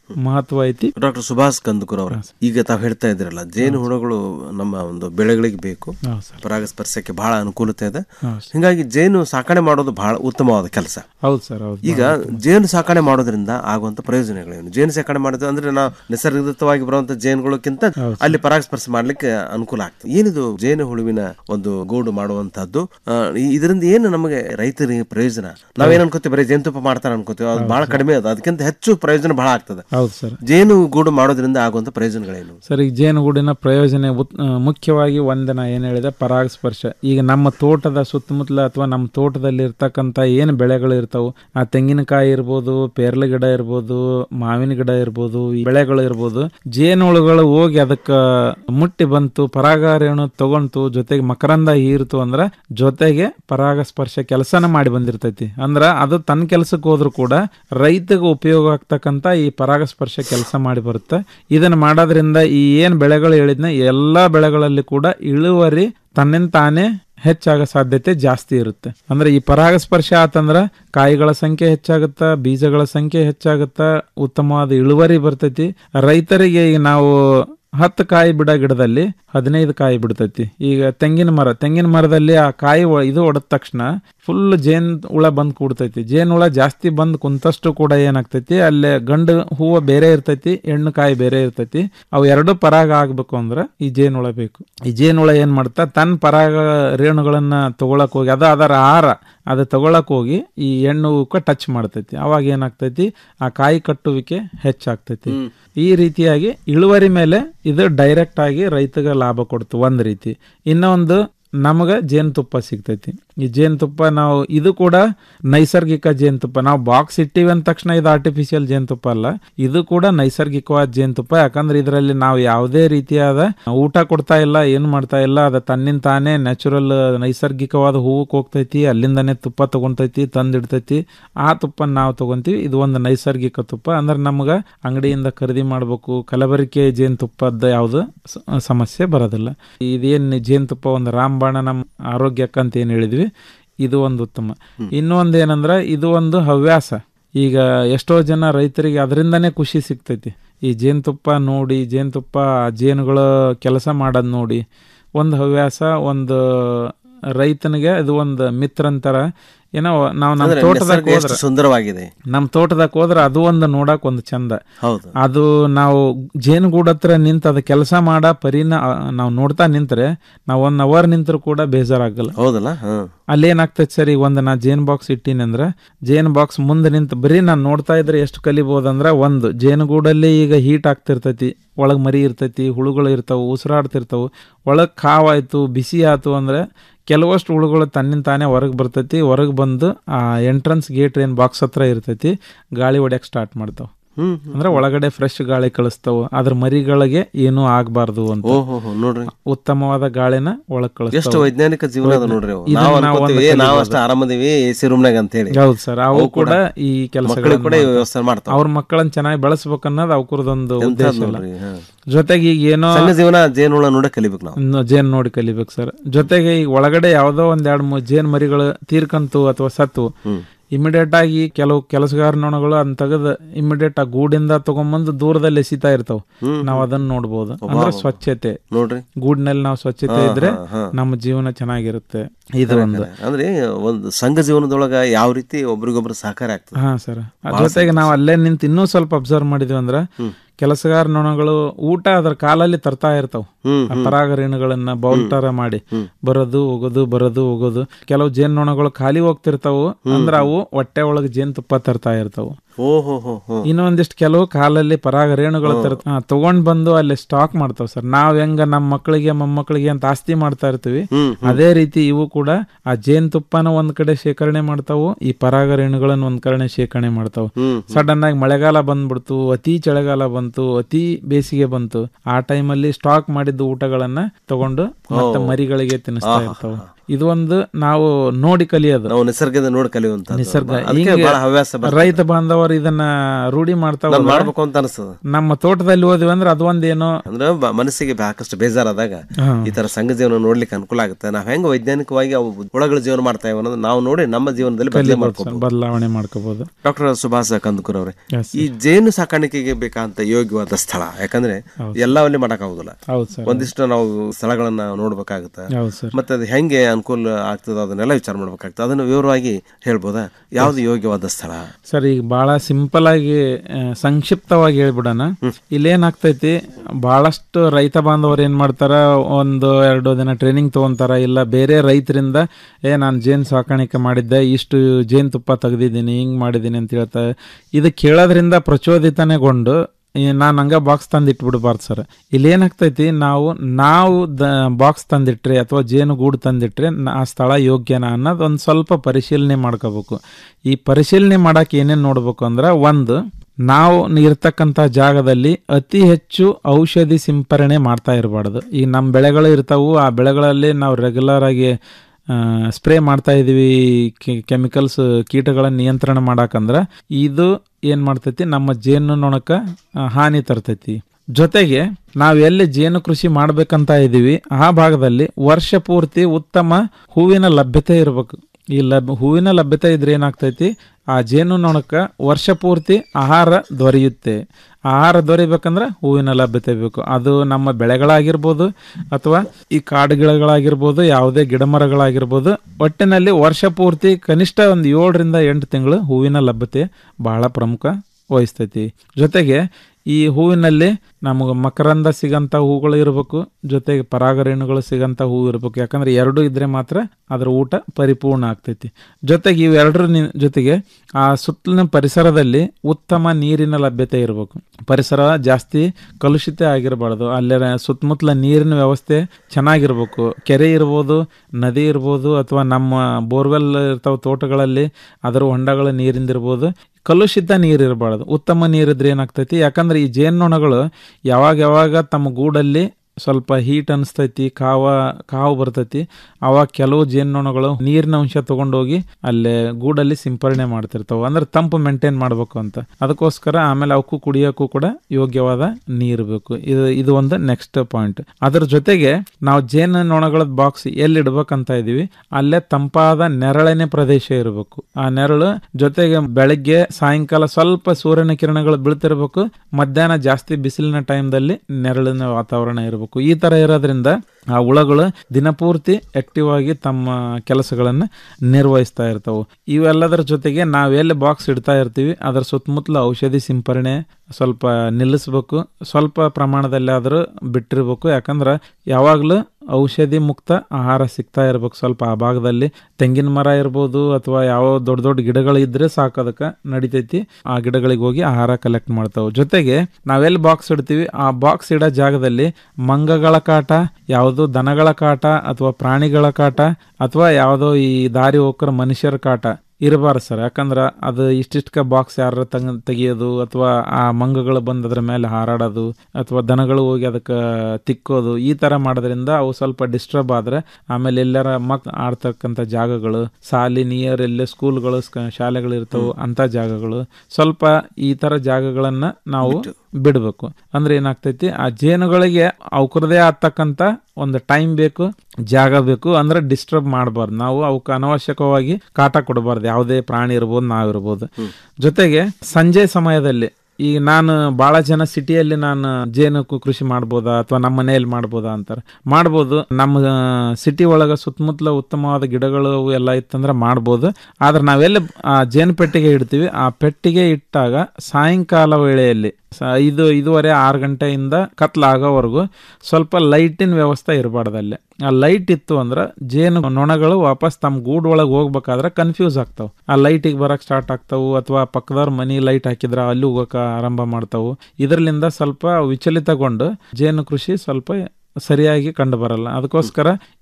ಮಹತ್ವ ಐತಿ ಡಾಕ್ಟರ್ ಸುಭಾಷ್ ಕಂದಕೂರ್ ಅವರ ಈಗ ತಾವು ಹೇಳ್ತಾ ಇದ್ರಲ್ಲ ಜೇನು ಹುಳುಗಳು ನಮ್ಮ ಒಂದು ಬೆಳೆಗಳಿಗೆ ಬೇಕು ಹೌದು ಪರಾಗಸ್ಪರ್ಶಕ್ಕೆ ಬಹಳ ಅನುಕೂಲತೆ ಇದೆ ಹೌದು ಹಿಂಗಾಗಿ ಜೇನು ಸಾಕಣೆ ಮಾಡೋದು ಬಹಳ ಉತ್ತಮವಾದ ಕೆಲಸ ಹೌದು ಸರ್ ಹೌದು ಈಗ ಜೇನು ಸಾಕಣೆ ಮಾಡೋದ್ರಿಂದ ಆಗುವಂತ ಪ್ರಯೋಜನಗಳೇನು ಜೇನು ಸಾಕಣೆ ಮಾಡೋದು ಅಂದ್ರೆ ನಾವು ನೈಸರ್ಗಿಕವಾಗಿ ಬರುವಂತ ಜೇನುಗಳಕ್ಕಿಂತ ಅಲ್ಲಿ ಪರಾಗಸ್ಪರ್ಶ ಮಾಡ್ಲಿಕ್ಕೆ ಅನುಕೂಲ ಆಗ್ತದೆ ಏನಿದು ಜೇನು ಹುಳುವಿನ ಒಂದು ಗೂಡು ಮಾಡುವಂತಹದ್ದು ಆ, ಈ- ಇದರಿಂದ ಏನು ನಮಗೆ ರೈತರಿಗೆ ಪ್ರಯೋಜನ ನಾವೇನ್ ಅನ್ಕೋತೀವಿ ಬರೀ ಜೇನುತುಪ್ಪ ಮಾಡ್ತಾರೆ ಅನ್ಕೋತೀವಿ ಅದು ಬಹಳ ಕಡಿಮೆ ಅದು ಅದಕ್ಕಿಂತ ಹೆಚ್ಚು ಪ್ರಯೋಜನ ಬಹಳ ಆಗ್ತದೆ ಹೌದು ಸರ್ ಜೇನು ಗೂಡು ಮಾಡೋದ್ರಿಂದ ಆಗುವಂತ ಪ್ರಯೋಜನಗಳೇನು ಸರ್ ಈಗ ಜೇನುಗೂಡಿನ ಪ್ರಯೋಜನ ಉತ್- ಆ, ಮುಖ್ಯವಾಗಿ ಒಂದನ ಏನು ಹೇಳಿದೆ ಪರಾಗಸ್ಪರ್ಶ ಈಗ ನಮ್ಮ ತೋಟದ ಸುತ್ತಮುತ್ತಲ ಅಥವಾ ನಮ್ಮ ತೋಟದಲ್ಲಿ ಇರ್ತಕ್ಕಂಥ ಏನು ಬೆಳೆಗಳು ಇರ್ತಾವೆ ಆ ತೆಂಗಿನಕಾಯಿ ಇರ್ಬೋದು ಪೇರ್ಲೆ ಗಿಡ ಇರ್ಬೋದು ಮಾವಿನ ಗಿಡ ಇರ್ಬೋದು ಈ ಬೆಳೆಗಳು ಇರ್ಬೋದು ಜೇನುಹುಳುಗಳು ಹೋಗಿ ಅದಕ್ಕೆ ಮುಟ್ಟಿ ಬಂತು ಪರಾಗ ರೇಣು ತಗೊಂತು ಜೊತೆಗೆ ಮಕರಂದ ಹೀರ್ತು ಅಂದ್ರ ಜೊತೆಗೆ ಪರಾಗಸ್ಪರ್ಶ ಕೆಲಸನ ಮಾಡಿ ಬಂದಿರ್ತೈತಿ ಅಂದ್ರ ಅದು ತನ್ನ ಕೆಲಸಕ್ಕೆ ಹೋದ್ರು ಕೂಡ ರೈತಗೆ ಉಪಯೋಗ ಆಗ್ತಕ್ಕಂತ ಈ ಪರಾಗಸ್ಪರ್ಶ ಕೆಲಸ ಮಾಡಿ ಬರುತ್ತೆ ಇದನ್ನ ಮಾಡೋದ್ರಿಂದ ಈ ಏನ್ ಬೆಳೆಗಳು ಹೇಳಿದ್ನ ಎಲ್ಲಾ ಬೆಳೆಗಳಲ್ಲಿ ಕೂಡ ಇಳುವರಿ ತನ್ನಿಂದ ತಾನೇ ಹೆಚ್ಚಾಗೋ ಸಾಧ್ಯತೆ ಜಾಸ್ತಿ ಇರುತ್ತೆ ಅಂದ್ರೆ ಈ ಪರಾಗಸ್ಪರ್ಶ ಆತಂದ್ರ ಕಾಯಿಗಳ ಸಂಖ್ಯೆ ಹೆಚ್ಚಾಗುತ್ತ ಬೀಜಗಳ ಸಂಖ್ಯೆ ಹೆಚ್ಚಾಗುತ್ತ ಉತ್ತಮವಾದ ಇಳುವರಿ ಬರ್ತೈತಿ ರೈತರಿಗೆ ಈಗ ನಾವು ಹತ್ತು ಕಾಯಿ ಬಿಡ ಗಿಡದಲ್ಲಿ ಹದಿನೈದು ಕಾಯಿ ಬಿಡ್ತೈತಿ ಈಗ ತೆಂಗಿನ ಮರ ತೆಂಗಿನ ಮರದಲ್ಲಿ ಆ ಕಾಯಿ ಒ- ಇದು ಹೊಡೆದ ತಕ್ಷಣ ಫುಲ್ ಜೇನ್ ಹುಳ ಬಂದ್ ಕೂಡ್ತೈತಿ ಜೇನ್ ಹುಳ ಜಾಸ್ತಿ ಬಂದ್ ಕುಂತಷ್ಟು ಕೂಡ ಏನಾಗ್ತೈತಿ ಅಲ್ಲೇ ಗಂಡು ಹೂವು ಬೇರೆ ಇರ್ತೈತಿ ಹೆಣ್ಣು ಕಾಯಿ ಬೇರೆ ಇರ್ತೈತಿ ಅವು ಎರಡು ಪರಾಗ ಆಗ್ಬೇಕು ಅಂದ್ರ ಈ ಜೇನ್ ಹುಳ ಬೇಕು ಈ ಜೇನ್ ಹುಳ ಏನ್ ಮಾಡ್ತಾ ತನ್ನ ಪರಾಗ ರೇಣುಗಳನ್ನ ತಗೊಳಕ್ ಹೋಗಿ ಅದು ಅದರ ಆಹಾರ ಅದು ತಗೊಳಕ್ ಹೋಗಿ ಈ ಹೆಣ್ಣು ಹೂವಕ್ಕೆ ಟಚ್ ಮಾಡ್ತೈತಿ ಅವಾಗ ಏನಾಗ್ತೈತಿ ಆ ಕಾಯಿ ಕಟ್ಟುವಿಕೆ ಹೆಚ್ಚಾಗ್ತೈತಿ ಈ ರೀತಿಯಾಗಿ ಇಳುವರಿ ಮೇಲೆ ಇದು ಡೈರೆಕ್ಟ್ ಆಗಿ ರೈತಗೆ ಲಾಭ ಕೊಡ್ತು ಒಂದ್ ರೀತಿ ಇನ್ನೊಂದು ನಮಗ ಜೇನುತುಪ್ಪ ಸಿಗ್ತೈತಿ ಈ ಜೇನುತುಪ್ಪ ನಾವು ಇದು ಕೂಡ ನೈಸರ್ಗಿಕ ಜೇನುತುಪ್ಪ ನಾವು ಬಾಕ್ಸ್ ಇಟ್ಟಿವಿ ಅಂದ ತಕ್ಷಣ ಇದು ಆರ್ಟಿಫಿಷಿಯಲ್ ಜೇನುತುಪ್ಪ ಅಲ್ಲ ಇದು ಕೂಡ ನೈಸರ್ಗಿಕವಾದ ಜೇನುತುಪ್ಪ ಯಾಕಂದ್ರೆ ಇದರಲ್ಲಿ ನಾವು ಯಾವುದೇ ರೀತಿಯಾದ ಊಟ ಕೊಡ್ತಾ ಇಲ್ಲ ಏನು ಮಾಡ್ತಾ ಇಲ್ಲ ಅದು ತನ್ನಿಂದ ತಾನೇ ನ್ಯಾಚುರಲ್ ನೈಸರ್ಗಿಕವಾದ ಹೂವಕ್ಕೆ ಹೋಗ್ತೈತಿ ಅಲ್ಲಿಂದನೇ ತುಪ್ಪ ತಗೊಂತೈತಿ ತಂದಿಡ್ತೈತಿ ಆ ತುಪ್ಪ ನಾವು ತಗೊಂತೀವಿ ಇದು ಒಂದು ನೈಸರ್ಗಿಕ ತುಪ್ಪ ಅಂದ್ರೆ ನಮ್ಗ ಅಂಗಡಿಯಿಂದ ಖರೀದಿ ಮಾಡ್ಬೇಕು ಕಲಬೆರಕೆ ಜೇನುತುಪ್ಪದ ಯಾವ್ದು ಸ- ಸಮಸ್ಯೆ ಬರೋದಿಲ್ಲ ಇದೇನ್ ಜೇನುತುಪ್ಪ ಒಂದು ರಾಮಬಾಣ ನಮ್ಮ ಆರೋಗ್ಯಕ್ಕಂತ ಏನ್ ಹೇಳಿದ್ವಿ ಇದು ಒಂದು ಉತ್ತಮ ಇನ್ನೊಂದು ಏನಂದ್ರ ಇದು ಒಂದು ಹವ್ಯಾಸ ಈಗ ಎಷ್ಟೋ ಜನ ರೈತರಿಗೆ ಅದರಿಂದನೇ ಖುಷಿ ಸಿಗ್ತೈತಿ ಈ ಜೇನುತುಪ್ಪ ನೋಡಿ ಜೇನುತುಪ್ಪ ಆ ಜೇನುಗಳ ಕೆಲಸ ಮಾಡೋದ್ ನೋಡಿ ಒಂದು ಹವ್ಯಾಸ ಒಂದು ರೈತನಿಗೆ ಇದು ಒಂದು ಮಿತ್ರಂತರ ಏನೋ ನಾವು ನಮ್ಮ ಅಂದ್ರೆ ತೋಟದಾಗ ನಿಸರ್ಗ ಎಷ್ಟು ಹೋದ್ರೆ ಸುಂದರವಾಗಿದೆ ನಮ್ಮ ತೋಟದಾಗ ಹೋದ್ರೆ ಅದು ಒಂದು ನೋಡಕ್ ಒಂದು ಚಂದ ಹೌದು ಅದು ನಾವು ಜೇನುಗೂಡ ಹತ್ರ ನಿಂತ ಅದ ಕೆಲಸ ಮಾಡ ಪರಿನ ನಾವು ನೋಡ್ತಾ ನಿಂತ್ರೆ ನಾವು ಒನ್ ಅವರ್ ನಿಂತ್ರು ಕೂಡ ಬೇಜಾರಾಗಲ್ಲ ಹೌದಲ್ಲ ಹ್ಮ್ ಅಲ್ಲೇನಾಗ್ತೈತೆ ಸರ್ ಈಗ ಒಂದು ನಾ ಜೇನ್ ಬಾಕ್ಸ್ ಇಟ್ಟಿನಿ ಅಂದ್ರೆ ಜೇನ್ ಬಾಕ್ಸ್ ಮುಂದೆ ನಿಂತು ಬರೀ ನಾನು ನೋಡ್ತಾ ಇದ್ರೆ ಎಷ್ಟು ಕಲಿಬೋದಂದ್ರೆ ಒಂದು ಜೇನುಗೂಡಲ್ಲಿ ಈಗ ಹೀಟ್ ಆಗ್ತಿರ್ತೈತಿ ಒಳಗೆ ಮರಿ ಇರ್ತೈತಿ ಹುಳುಗಳು ಇರ್ತಾವು ಉಸಿರಾಡ್ತಿರ್ತಾವು ಒಳಗೆ ಕಾವಾಯ್ತು ಬಿಸಿ ಆಯ್ತು ಅಂದ್ರೆ ಕೆಲವಷ್ಟು ಹುಳುಗಳು ತನ್ನಿಂದ ತಾನೇ ಹೊರಗೆ ಬರ್ತೈತಿ ಹೊರಗೆ ಬಂದು ಆ ಎಂಟ್ರನ್ಸ್ ಗೇಟ್ ಏನು ಬಾಕ್ಸ್ ಹತ್ರ ಇರ್ತೈತಿ ಗಾಳಿ ಹೊಡ್ಯಕ್ಕೆ ಸ್ಟಾರ್ಟ್ ಮಾಡ್ತಾವ ಹ್ಮ್ ಅಂದ್ರೆ ಒಳಗಡೆ ಫ್ರೆಶ್ ಗಾಳಿ ಕಳಿಸ್ತಾವ ಅದ್ರ ಮರಿಗಳಿಗೆ ಏನೂ ಆಗ್ಬಾರ್ದು ಅಂತ ಓಹೋ ಹೋ, ನೋಡ್ರಿ ಉತ್ತಮವಾದ ಗಾಳಿನ ಒಳಗ್ ಎಷ್ಟು ಕಳಿಸ್ತಾವ ವೈಜ್ಞಾನಿಕ ಜೀವನ ಅದ ನೋಡ್ರಿ ಅವು. ಇದನ್ನ ನಾವು ನಾವು ಅನ್ಕೋತೀವಿ ಒಂದು ನಾವು ಕಲಿಬೋದು. ಅಷ್ಟ ಆರಾಮದಿವಿ ಎಸಿ ರೂಮ್ನಾಗ ಅಂತ ಹೇಳಿ ಹೌದು ಸರ್ ಅವು ಕೂಡ ಈ ಕೆಲಸ ಮಕ್ಕಳಿಗೆ ಕೂಡ ಈ ವ್ಯವಸ್ಥೆ ಮಾಡ್ತಾವ ಅವ್ರ ಮಕ್ಕಳನ್ನ ಚೆನ್ನಾಗಿ ಬೆಳೆಸ್ಬೇಕು ಅನ್ನೋದು ಅವ್ರದೊಂದು ಎಂಥದ್ದು ಉದ್ದೇಶ ಅಲ್ಲ ನೋಡ್ರಿ, ಹಾ. ಜೊತೆಗೆ ಈಗ ಏನೋ ಸಂಘ ಜೀವನ ಜೇನುಹುಳ ನೋಡ ಕಲಿಬೇಕು ನಾವು ಇನ್ನು ಜೇನ್ ನೋಡಿ ಕಲಿಬೇಕು ಸರ್ ಜೊತೆಗೆ ಈಗ ಒಳಗಡೆ ಯಾವ್ದೋ ಒಂದ್ ಎರಡ್ ಮೂರ್ ಜೇನ್ ಮರಿಗಳು ತೀರ್ಕಂತು ಅಥವಾ ಸತ್ತು ಇಮಿಡಿಯೇಟ್ ಆಗಿ ಕೆಲವು ಕೆಲಸಗಾರ ನೊಣಗಳು ಅದನ್ನ ತೆಗೆದು ಇಮಿಡಿಯೇಟ್ ಆ ಗೂಡಿಂದ ತಗೊಂಬಂದು ದೂರದಲ್ಲಿ ಎಸಿತಾ ಇರ್ತಾವ ನಾವ್ ಅದನ್ನ ನೋಡ್ಬೋದು ಅಂದ್ರೆ ಅಬ್ಬಾ. ಸ್ವಚ್ಛತೆ ನೋಡ್ರಿ ಗೂಡಿನಲ್ಲಿ ನಾವು ಸ್ವಚ್ಛತೆ ಹಾ, ಇದ್ರೆ ಹಾ, ಹಾ. ನಮ್ಮ ಜೀವನ ಚೆನ್ನಾಗಿರುತ್ತೆ ಇದು ಖರೆ, ಒಂದು ಖರೆ. ಅಂದ್ರೆ ಒಂದು ಸಂಘ ಜೀವನದೊಳಗ ಯಾವ ರೀತಿ ಒಬ್ರಿಗೊಬ್ರು ಸಹಕಾರ ಆಗ್ತದೆ ಹಾ ಸರ್ ಬಹಳ ಜೊತೆಗೆ ನಾವು ಅಲ್ಲೇ ನಿಂತು ಇನ್ನೂ ಸ್ವಲ್ಪ ಅಬ್ಸರ್ವ್ ಮಾಡಿದ್ವಿ ಅಂದ್ರ ಕೆಲಸಗಾರ ನೊಣಗಳು ಊಟ ಅದ್ರ ಕಾಲಲ್ಲಿ ತರ್ತಾ ಇರ್ತಾವ ಹ್ಮ್, ಆ ಪರಾಗರೇಣುಗಳನ್ನ ಬೌಲ್ ತರ ಮಾಡಿ ಬರೋದು ಹೋಗೋದು ಬರೋದು ಹೋಗೋದು ಕೆಲವು ಜೇನ್ ನೊಣಗಳು ಖಾಲಿ ಹೋಗ್ತಿರ್ತಾವು ಅಂದ್ರ ಅವು ಹೊಟ್ಟೆ ಒಳಗೆ ಜೇನ್ ತುಪ್ಪ ತರ್ತಾ ಇರ್ತಾವು ಓಹೋ ಹೋ ಹೋ ಇನ್ನೊಂದಿಷ್ಟು ಕೆಲವು ಕಾಲಲ್ಲಿ ಪರಾಗ ರೇಣುಗಳು ತರ ಹಾ, ತಗೊಂಡ್ ಬಂದು ಅಲ್ಲಿ ಸ್ಟಾಕ್ ಮಾಡ್ತಾವ್ ಸರ್ ನಾವ್ ಹೆಂಗ ನಮ್ಮ ಮಕ್ಕಳಿಗೆ ಮೊಮ್ಮಕ್ಕಳಿಗೆ ಅಂತ ಆಸ್ತಿ ಮಾಡ್ತಾ ಇರ್ತೀವಿ ಅದೇ ರೀತಿ ಇವು ಕೂಡ ಆ ಜೇನ್ ತುಪ್ಪನ ಒಂದ್ ಕಡೆ ಶೇಖರಣೆ ಮಾಡ್ತಾವು ಈ ಪರಾಗ ರೇಣುಗಳನ್ನ ಒಂದ್ ಕಡೆ ಶೇಖರಣೆ ಮಾಡ್ತಾವು ಸಡನ್ ಆಗಿ ಮಳೆಗಾಲ ಬಂದ್ಬಿಡ್ತು ಅತಿ ಚಳಿಗಾಲ ಬಂತು ಅತಿ ಬೇಸಿಗೆ ಬಂತು ಆ ಟೈಮಲ್ಲಿ ಸ್ಟಾಕ್ ಮಾಡಿದ್ದ ಊಟಗಳನ್ನ ತಗೊಂಡು ಮತ್ತೆ ಮರಿಗಳಿಗೆ ತಿನ್ನಿಸ್ತಾ ಇರ್ತಾವ ಇದು ಒಂದು ನಾವು ನೋಡಿ ಕಲಿಯೋದು ನಾವು ನಿಸರ್ಗದ ನೋಡಿ ಕಲಿಯುವಂತ ನಿಸರ್ಗ ಅದಕ್ಕೆ ಹಿಂಗೆ ಬಹಳ ಹವ್ಯಾಸ ಬರ್ತದೆ. ರೈತ ಬಾಂಧವರು ಇದನ್ನ ರೂಢಿ ಮಾಡ್ತಾ ನಾನ್ ಹೋದ್ರೆ ಮಾಡ್ಬೇಕು ಅಂತ ಅನಿಸ್ತದ ನಮ್ಮ ತೋಟದಲ್ಲಿ ಹೋದ್ವಿ ಅಂದ್ರೆ ಅದು ಒಂದೇನೋ ಅಂದ್ರೆ ಬ- ಮನಸ್ಸಿಗೆ ಸಾಕಷ್ಟು ಬೇಜಾರಾದಾಗ ಹಾ. ಈ ತರ ಸಂಘ ಜೀವನ ನೋಡ್ಲಿಕ್ಕೆ ಅನುಕೂಲ ಆಗುತ್ತೆ ನಾವ್ ಹೆಂಗ್ ವೈಜ್ಞಾನಿಕವಾಗಿ ಅವು ಹುಳಗಳ ಜೀವನ ಮಾಡ್ತಾ ಇವ ಅನ್ನೋದು ನಾವು ನೋಡಿ ನಮ್ಮ ಜೀವನದಲ್ಲಿ ಬದಲೇ ಕಲಿಬೋದು ಮಾಡ್ಕೋಬಹುದು ಬದಲಾವಣೆ ಮಾಡ್ಕೋಬಹುದು ಡಾಕ್ಟರ್ ಸುಭಾಷ್ ಕಂದಕೂರ್ ಅವರೇ Yes, ಈ ಜೇನು ಸಾಕಾಣಿಕೆಗೆ ಬೇಕಾದಂತ ಯೋಗ್ಯವಾದ ಸ್ಥಳ ಯಾಕಂದ್ರೆ ಎಲ್ಲವಲ್ಲಿ ಮಾಡಕ್ಕಾಗುದಿಲ್ಲ ಹೌದು ಸರ್ ಒಂದಿಷ್ಟು ನಾವು ಸ್ಥಳಗಳನ್ನ ನೋಡ್ಬೇಕಾಗುತ್ತೆ ಹೌದು ಸರ್ ಮತ್ತೆ ಅದು ಹೆಂಗೆ ಅನುಕೂಲ ಆಗ್ತದ ಅದನ್ನೆಲ್ಲ ವಿಚಾರ ಮಾಡ್ಬೇಕಾಗ್ತದೆ ಅದನ್ನು ವಿವರವಾಗಿ ಹೇಳ್ಬೋದಾ ಯಾವ್ದು ಯೋಗ್ಯವಾದ ಸ್ಥಳ ಸರ್ ಈಗ ಬಹಳ ಸಿಂಪಲ್ ಆಗಿ ಆ, ಸಂಕ್ಷಿಪ್ತವಾಗಿ ಹೇಳ್ಬಿಡೋಣ ಇಲ್ಲೇನಾಗ್ತೈತಿ ಬಹಳಷ್ಟು ರೈತ ಬಾಂಧವರು ಏನ್ ಮಾಡ್ತಾರ ಒಂದು ಎರಡು ದಿನ ಟ್ರೈನಿಂಗ್ ತಗೊಂತಾರ ಇಲ್ಲ ಬೇರೆ ರೈತರಿಂದ ಏ ನಾನು ಜೇನು ಸಾಕಾಣಿಕೆ ಮಾಡಿದ್ದೆ ಇಷ್ಟು ಜೇನು ತುಪ್ಪ ತೆಗ್ದಿದ್ದೀನಿ ಹಿಂಗ್ ಮಾಡಿದ್ದೀನಿ ಅಂತ ಹೇಳ್ತಾರೆ ಇದು ಕೇಳೋದ್ರಿಂದ ಪ್ರಚೋದಿತನೆಗೊಂಡು ನಾನು ಹಂಗ ಬಾಕ್ಸ್ ತಂದು ಇಟ್ಬಿಡ್ಬಾರ್ದು ಸರ್ ಇಲ್ಲಿ ಏನಾಗ್ತೈತಿ ನಾವು ನಾವು ದ ಬಾಕ್ಸ್ ತಂದಿಟ್ರೆ ಅಥವಾ ಜೇನು ಗೂಡು ತಂದಿಟ್ರೆ ನ- ಆ ಸ್ಥಳ ಯೋಗ್ಯನಾ ಅನ್ನೋದು ಒಂದು ಸ್ವಲ್ಪ ಪರಿಶೀಲನೆ ಮಾಡ್ಕೋಬೇಕು ಈ ಪರಿಶೀಲನೆ ಮಾಡಕ್ಕೆ ಏನೇನು ನೋಡ್ಬೇಕು ಅಂದ್ರೆ ಒಂದು ನಾವು ಇರ್ತಕ್ಕಂಥ ಜಾಗದಲ್ಲಿ ಅತಿ ಹೆಚ್ಚು ಔಷಧಿ ಸಿಂಪರಣೆ ಮಾಡ್ತಾ ಇರಬಾರ್ದು ಈಗ ನಮ್ಮ ಬೆಳೆಗಳು ಇರ್ತಾವು ಆ ಬೆಳೆಗಳಲ್ಲಿ ನಾವು ರೆಗ್ಯುಲರ್ ಆಗಿ ಸ್ಪ್ರೇ ಮಾಡ್ತಾ ಇದೀವಿ ಕೆಮಿಕಲ್ಸ್ ಕೀಟಗಳನ್ನ ನಿಯಂತ್ರಣ ಮಾಡಾಕಂದ್ರ ಇದು ಏನ್ ಮಾಡ್ತೈತಿ ನಮ್ಮ ಜೇನು ನೊಣಕ್ಕ ಆ, ಹಾನಿ ತರ್ತೈತಿ ಜೊತೆಗೆ ನಾವು ಎಲ್ಲಿ ಜೇನು ಕೃಷಿ ಮಾಡ್ಬೇಕಂತ ಇದೀವಿ ಆ ಭಾಗದಲ್ಲಿ ವರ್ಷ ಪೂರ್ತಿ ಉತ್ತಮ ಹೂವಿನ ಲಭ್ಯತೆ ಇರಬೇಕು ಈ ಲಭ್ ಹೂವಿನ ಲಭ್ಯತೆ ಇದ್ರೆ ಏನಾಗ್ತೈತಿ ಆ ಜೇನು ನೊಣಕ್ಕ ವರ್ಷ ಪೂರ್ತಿ ಆಹಾರ ದೊರೆಯುತ್ತೆ ಆಹಾರ ದೊರೆಯಬೇಕಂದ್ರೆ ಹೂವಿನ ಲಭ್ಯತೆ ಬೇಕು ಅದು ನಮ್ಮ ಬೆಳೆಗಳಾಗಿರ್ಬೋದು ಅಥವಾ ಈ ಕಾಡು ಗಿಡಗಳಾಗಿರ್ಬೋದು ಯಾವುದೇ ಗಿಡ ಮರಗಳಾಗಿರ್ಬೋದು ಒಟ್ಟಿನಲ್ಲಿ ವರ್ಷ ಪೂರ್ತಿ ಕನಿಷ್ಠ ಒಂದು ಏಳರಿಂದ ಎಂಟು ತಿಂಗಳು ಹೂವಿನ ಲಭ್ಯತೆ ಬಹಳ ಪ್ರಮುಖ ವಹಿಸ್ತೈತಿ ಜೊತೆಗೆ ಈ ಹೂವಿನಲ್ಲಿ ನಮಗೆ ಮಕರಂದ ಸಿಗಂತ ಹೂಗಳು ಇರಬೇಕು ಜೊತೆಗೆ ಪರಾಗರೇಣುಗಳು ಸಿಗಂತ ಹೂವು ಇರಬೇಕು ಯಾಕಂದ್ರೆ ಎರಡು ಇದ್ರೆ ಮಾತ್ರ ಅದರ ಊಟ ಪರಿಪೂರ್ಣ ಆಗ್ತೈತಿ ಜೊತೆಗೆ ಇವೆರಡರ ನಿ- ಜೊತೆಗೆ ಆ ಸುತ್ತಲಿನ ಪರಿಸರದಲ್ಲಿ ಉತ್ತಮ ನೀರಿನ ಲಭ್ಯತೆ ಇರಬೇಕು ಪರಿಸರ ಜಾಸ್ತಿ ಕಲುಷಿತ ಆಗಿರಬಾರ್ದು ಅಲ್ಲೇ ಸುತ್ತಮುತ್ತಲ ನೀರಿನ ವ್ಯವಸ್ಥೆ ಚೆನ್ನಾಗಿರ್ಬೇಕು ಕೆರೆ ಇರ್ಬೋದು ನದಿ ಇರ್ಬೋದು ಅಥವಾ ನಮ್ಮ ಬೋರ್ವೆಲ್ ಇರ್ತಾವ ತೋಟಗಳಲ್ಲಿ ಅದರ ಹೊಂಡಗಳ ನೀರಿಂದಿರ್ಬೋದು ಕಲುಷಿತ ನೀರು ಇರಬಾರ್ದು ಉತ್ತಮ ನೀರಿದ್ರೆ ಏನಾಗ್ತೈತಿ ಯಾಕಂದ್ರೆ ಈ ಜೇನ್ನೊಣಗಳು ಯಾವಾಗ ಯಾವಾಗ ತಮ್ಮ ಗೂಡಲ್ಲಿ ಸ್ವಲ್ಪ ಹೀಟ್ ಅನಿಸ್ತೈತಿ ಕಾವ ಕಾವು ಬರ್ತೈತಿ ಅವಾಗ ಕೆಲವು ಜೇನ್ನೊಣಗಳು ನೀರಿನ ಅಂಶ ತಗೊಂಡೋಗಿ ಅಲ್ಲೇ ಗೂಡಲ್ಲಿ ಸಿಂಪರಣೆ ಮಾಡ್ತಿರ್ತಾವೆ ಅಂದ್ರೆ ತಂಪು ಮೇಂಟೈನ್ ಮಾಡಬೇಕು ಅಂತ ಅದಕ್ಕೋಸ್ಕರ ಆಮೇಲೆ ಅವಕ್ಕೂ ಕುಡಿಯೋಕ್ಕೂ ಕೂಡ ಯೋಗ್ಯವಾದ ನೀರು ಬೇಕು ಇದು ಇದು ಒಂದು ನೆಕ್ಸ್ಟ್ ಪಾಯಿಂಟ್ ಅದ್ರ ಜೊತೆಗೆ ನಾವು ಜೇನು ನೊಣಗಳ ಬಾಕ್ಸ್ ಎಲ್ಲಿ ಇಡ್ಬೇಕಂತ ಇದೀವಿ ಅಲ್ಲೇ ತಂಪಾದ ನೆರಳಿನ ಪ್ರದೇಶ ಇರಬೇಕು ಆ ನೆರಳು ಜೊತೆಗೆ ಬೆಳಗ್ಗೆ ಸಾಯಂಕಾಲ ಸ್ವಲ್ಪ ಸೂರ್ಯನ ಕಿರಣಗಳು ಬೀಳ್ತಿರ್ಬೇಕು ಮಧ್ಯಾಹ್ನ ಜಾಸ್ತಿ ಬಿಸಿಲಿನ ಟೈಮ್ದಲ್ಲಿ ನೆರಳಿನ ವಾತಾವರಣ ಇರಬೇಕು ಈ ತರ ಇರೋದ್ರಿಂದ ಆ ಹುಳಗಳು ದಿನಪೂರ್ತಿ ಆಕ್ಟಿವ್ ಆಗಿ ತಮ್ಮ ಕೆಲಸಗಳನ್ನು ನಿರ್ವಹಿಸ್ತಾ ಇರ್ತಾವೆ ಇವೆಲ್ಲದರ ಜೊತೆಗೆ ನಾವೆಲ್ಲಿ ಬಾಕ್ಸ್ ಇಡ್ತಾ ಇರ್ತೀವಿ ಅದರ ಸುತ್ತಮುತ್ತಲ ಔಷಧಿ ಸಿಂಪರಣೆ ಸ್ವಲ್ಪ ನಿಲ್ಲಿಸ್ಬೇಕು ಸ್ವಲ್ಪ ಪ್ರಮಾಣದಲ್ಲಿ ಆದರೂ ಬಿಟ್ಟಿರ್ಬೇಕು ಯಾಕಂದ್ರೆ ಯಾವಾಗಲೂ ಔಷಧಿ ಮುಕ್ತ ಆಹಾರ ಸಿಗ್ತಾ ಇರ್ಬೇಕು ಸ್ವಲ್ಪ ಆ ಭಾಗದಲ್ಲಿ ತೆಂಗಿನ ಮರ ಇರ್ಬೋದು ಅಥವಾ ಯಾವ ದೊಡ್ಡ ದೊಡ್ಡ ಗಿಡಗಳು ಇದ್ರೆ ಸಾಕು ಅದಕ್ಕೆ ನಡಿತೈತಿ ಆ ಗಿಡಗಳಿಗೆ ಹೋಗಿ ಆಹಾರ ಕಲೆಕ್ಟ್ ಮಾಡ್ತಾವೆ ಜೊತೆಗೆ ನಾವೆಲ್ಲಿ ಬಾಕ್ಸ್ ಇಡ್ತೀವಿ ಆ ಬಾಕ್ಸ್ ಇಡೋ ಜಾಗದಲ್ಲಿ ಮಂಗಗಳ ಕಾಟ ಯಾವುದು ದನಗಳ ಕಾಟ ಅಥವಾ ಪ್ರಾಣಿಗಳ ಕಾಟ ಅಥವಾ ಯಾವುದೋ ಈ ದಾರಿ ಹೋಗ್ರ ಮನುಷ್ಯರ ಕಾಟ ಇರಬಾರ್ದು ಸರ್ ಯಾಕಂದ್ರೆ ಅದು ಇಷ್ಟಿಷ್ಟಕ್ಕೆ ಬಾಕ್ಸ್ ಯಾರ ತಂಗ ತೆಗಿಯೋದು ಅಥವಾ ಆ ಮಂಗಗಳು ಬಂದು ಅದ್ರ ಮೇಲೆ ಹಾರಾಡೋದು ಅಥವಾ ದನಗಳು ಹೋಗಿ ಅದಕ್ಕೆ ತಿಕ್ಕೋದು ಈ ಥರ ಮಾಡೋದ್ರಿಂದ ಅವು ಸ್ವಲ್ಪ ಡಿಸ್ಟರ್ಬ್ ಆದರೆ ಆಮೇಲೆ ಎಲ್ಲರ ಮಕ್ ಆಡ್ತಕ್ಕಂಥ ಜಾಗಗಳು ಸಾಲಿ ನಿಯರ್ ಎಲ್ಲೇ ಸ್ಕೂಲ್ಗಳು ಸ್ಕ- ಶಾಲೆಗಳು ಇರ್ತವೆ ಅಂಥ ಜಾಗಗಳು ಸ್ವಲ್ಪ ಈ ಥರ ಜಾಗಗಳನ್ನು ನಾವು ಬಿಡಬೇಕು ಅಂದ್ರೆ ಏನಾಗ್ತೈತಿ ಆ ಜೇನುಗಳಿಗೆ ಅವಕ್ರದೇ ಆಗ್ತಕ್ಕಂಥ ಒಂದು ಟೈಮ್ ಬೇಕು ಜಾಗ ಬೇಕು ಅಂದ್ರೆ ಡಿಸ್ಟರ್ಬ್ ಮಾಡಬಾರ್ದು ನಾವು ಅವಕ್ಕೆ ಅನವಶ್ಯಕವಾಗಿ ಕಾಟ ಕೊಡಬಾರ್ದು ಯಾವುದೇ ಪ್ರಾಣಿ ಇರ್ಬೋದು ನಾವಿರ್ಬೋದು ಜೊತೆಗೆ ಸಂಜೆ ಸಮಯದಲ್ಲಿ ಈಗ ನಾನು ಭಾಳ ಜನ ಸಿಟಿಯಲ್ಲಿ ನಾನು ಜೇನು ಕು- ಕೃಷಿ ಮಾಡ್ಬೋದಾ ಅಥವಾ ನಮ್ಮ ಮನೆಯಲ್ಲಿ ಮಾಡ್ಬೋದಾ ಅಂತಾರೆ ಮಾಡ್ಬೋದು ನಮ್ಮ ಸಿಟಿ ಒಳಗೆ ಸುತ್ತಮುತ್ತಲ ಉತ್ತಮವಾದ ಗಿಡಗಳು ಅವು ಎಲ್ಲ ಇತ್ತಂದ್ರೆ ಮಾಡ್ಬೋದು ಆದ್ರೆ ನಾವೆಲ್ಲ ಆ ಜೇನು ಪೆಟ್ಟಿಗೆ ಇಡ್ತೀವಿ ಆ ಪೆಟ್ಟಿಗೆ ಇಟ್ಟಾಗ ಸಾಯಂಕಾಲ ವೇಳೆಯಲ್ಲಿ ಸ- ಐದು ಐದೂವರೆ ಆರು ಗಂಟೆಯಿಂದ ಕತ್ಲಾಗೋವರೆಗೂ ಸ್ವಲ್ಪ ಲೈಟಿನ ವ್ಯವಸ್ಥೆ ಇರಬಾರ್ದು ಅಲ್ಲಿ ಆ ಲೈಟ್ ಇತ್ತು ಅಂದ್ರೆ ಜೇನು ನೊಣಗಳು ವಾಪಸ್ ತಮ್ಮ ಗೂಡು ಒಳಗೆ ಹೋಗ್ಬೇಕಾದ್ರೆ ಕನ್ಫ್ಯೂಸ್ ಆಗ್ತಾವ ಆ ಲೈಟಿಗೆ ಬರಕ್ ಸ್ಟಾರ್ಟ್ ಆಗ್ತಾವು ಅಥವಾ ಪಕ್ಕದವ್ರ ಮನಿ ಲೈಟ್ ಹಾಕಿದ್ರ ಅಲ್ಲಿ ಹೋಗಕ ಆರಂಭ ಮಾಡ್ತಾವು ಇದರಿಂದ ಸ್ವಲ್ಪ ವಿಚಲಿತಗೊಂಡು ಜೇನು ಕೃಷಿ ಸ್ವಲ್ಪ ಸರಿಯಾಗಿ ಕಂಡು ಬರಲ್ಲ ಅದಕ್ಕೋಸ್ಕರ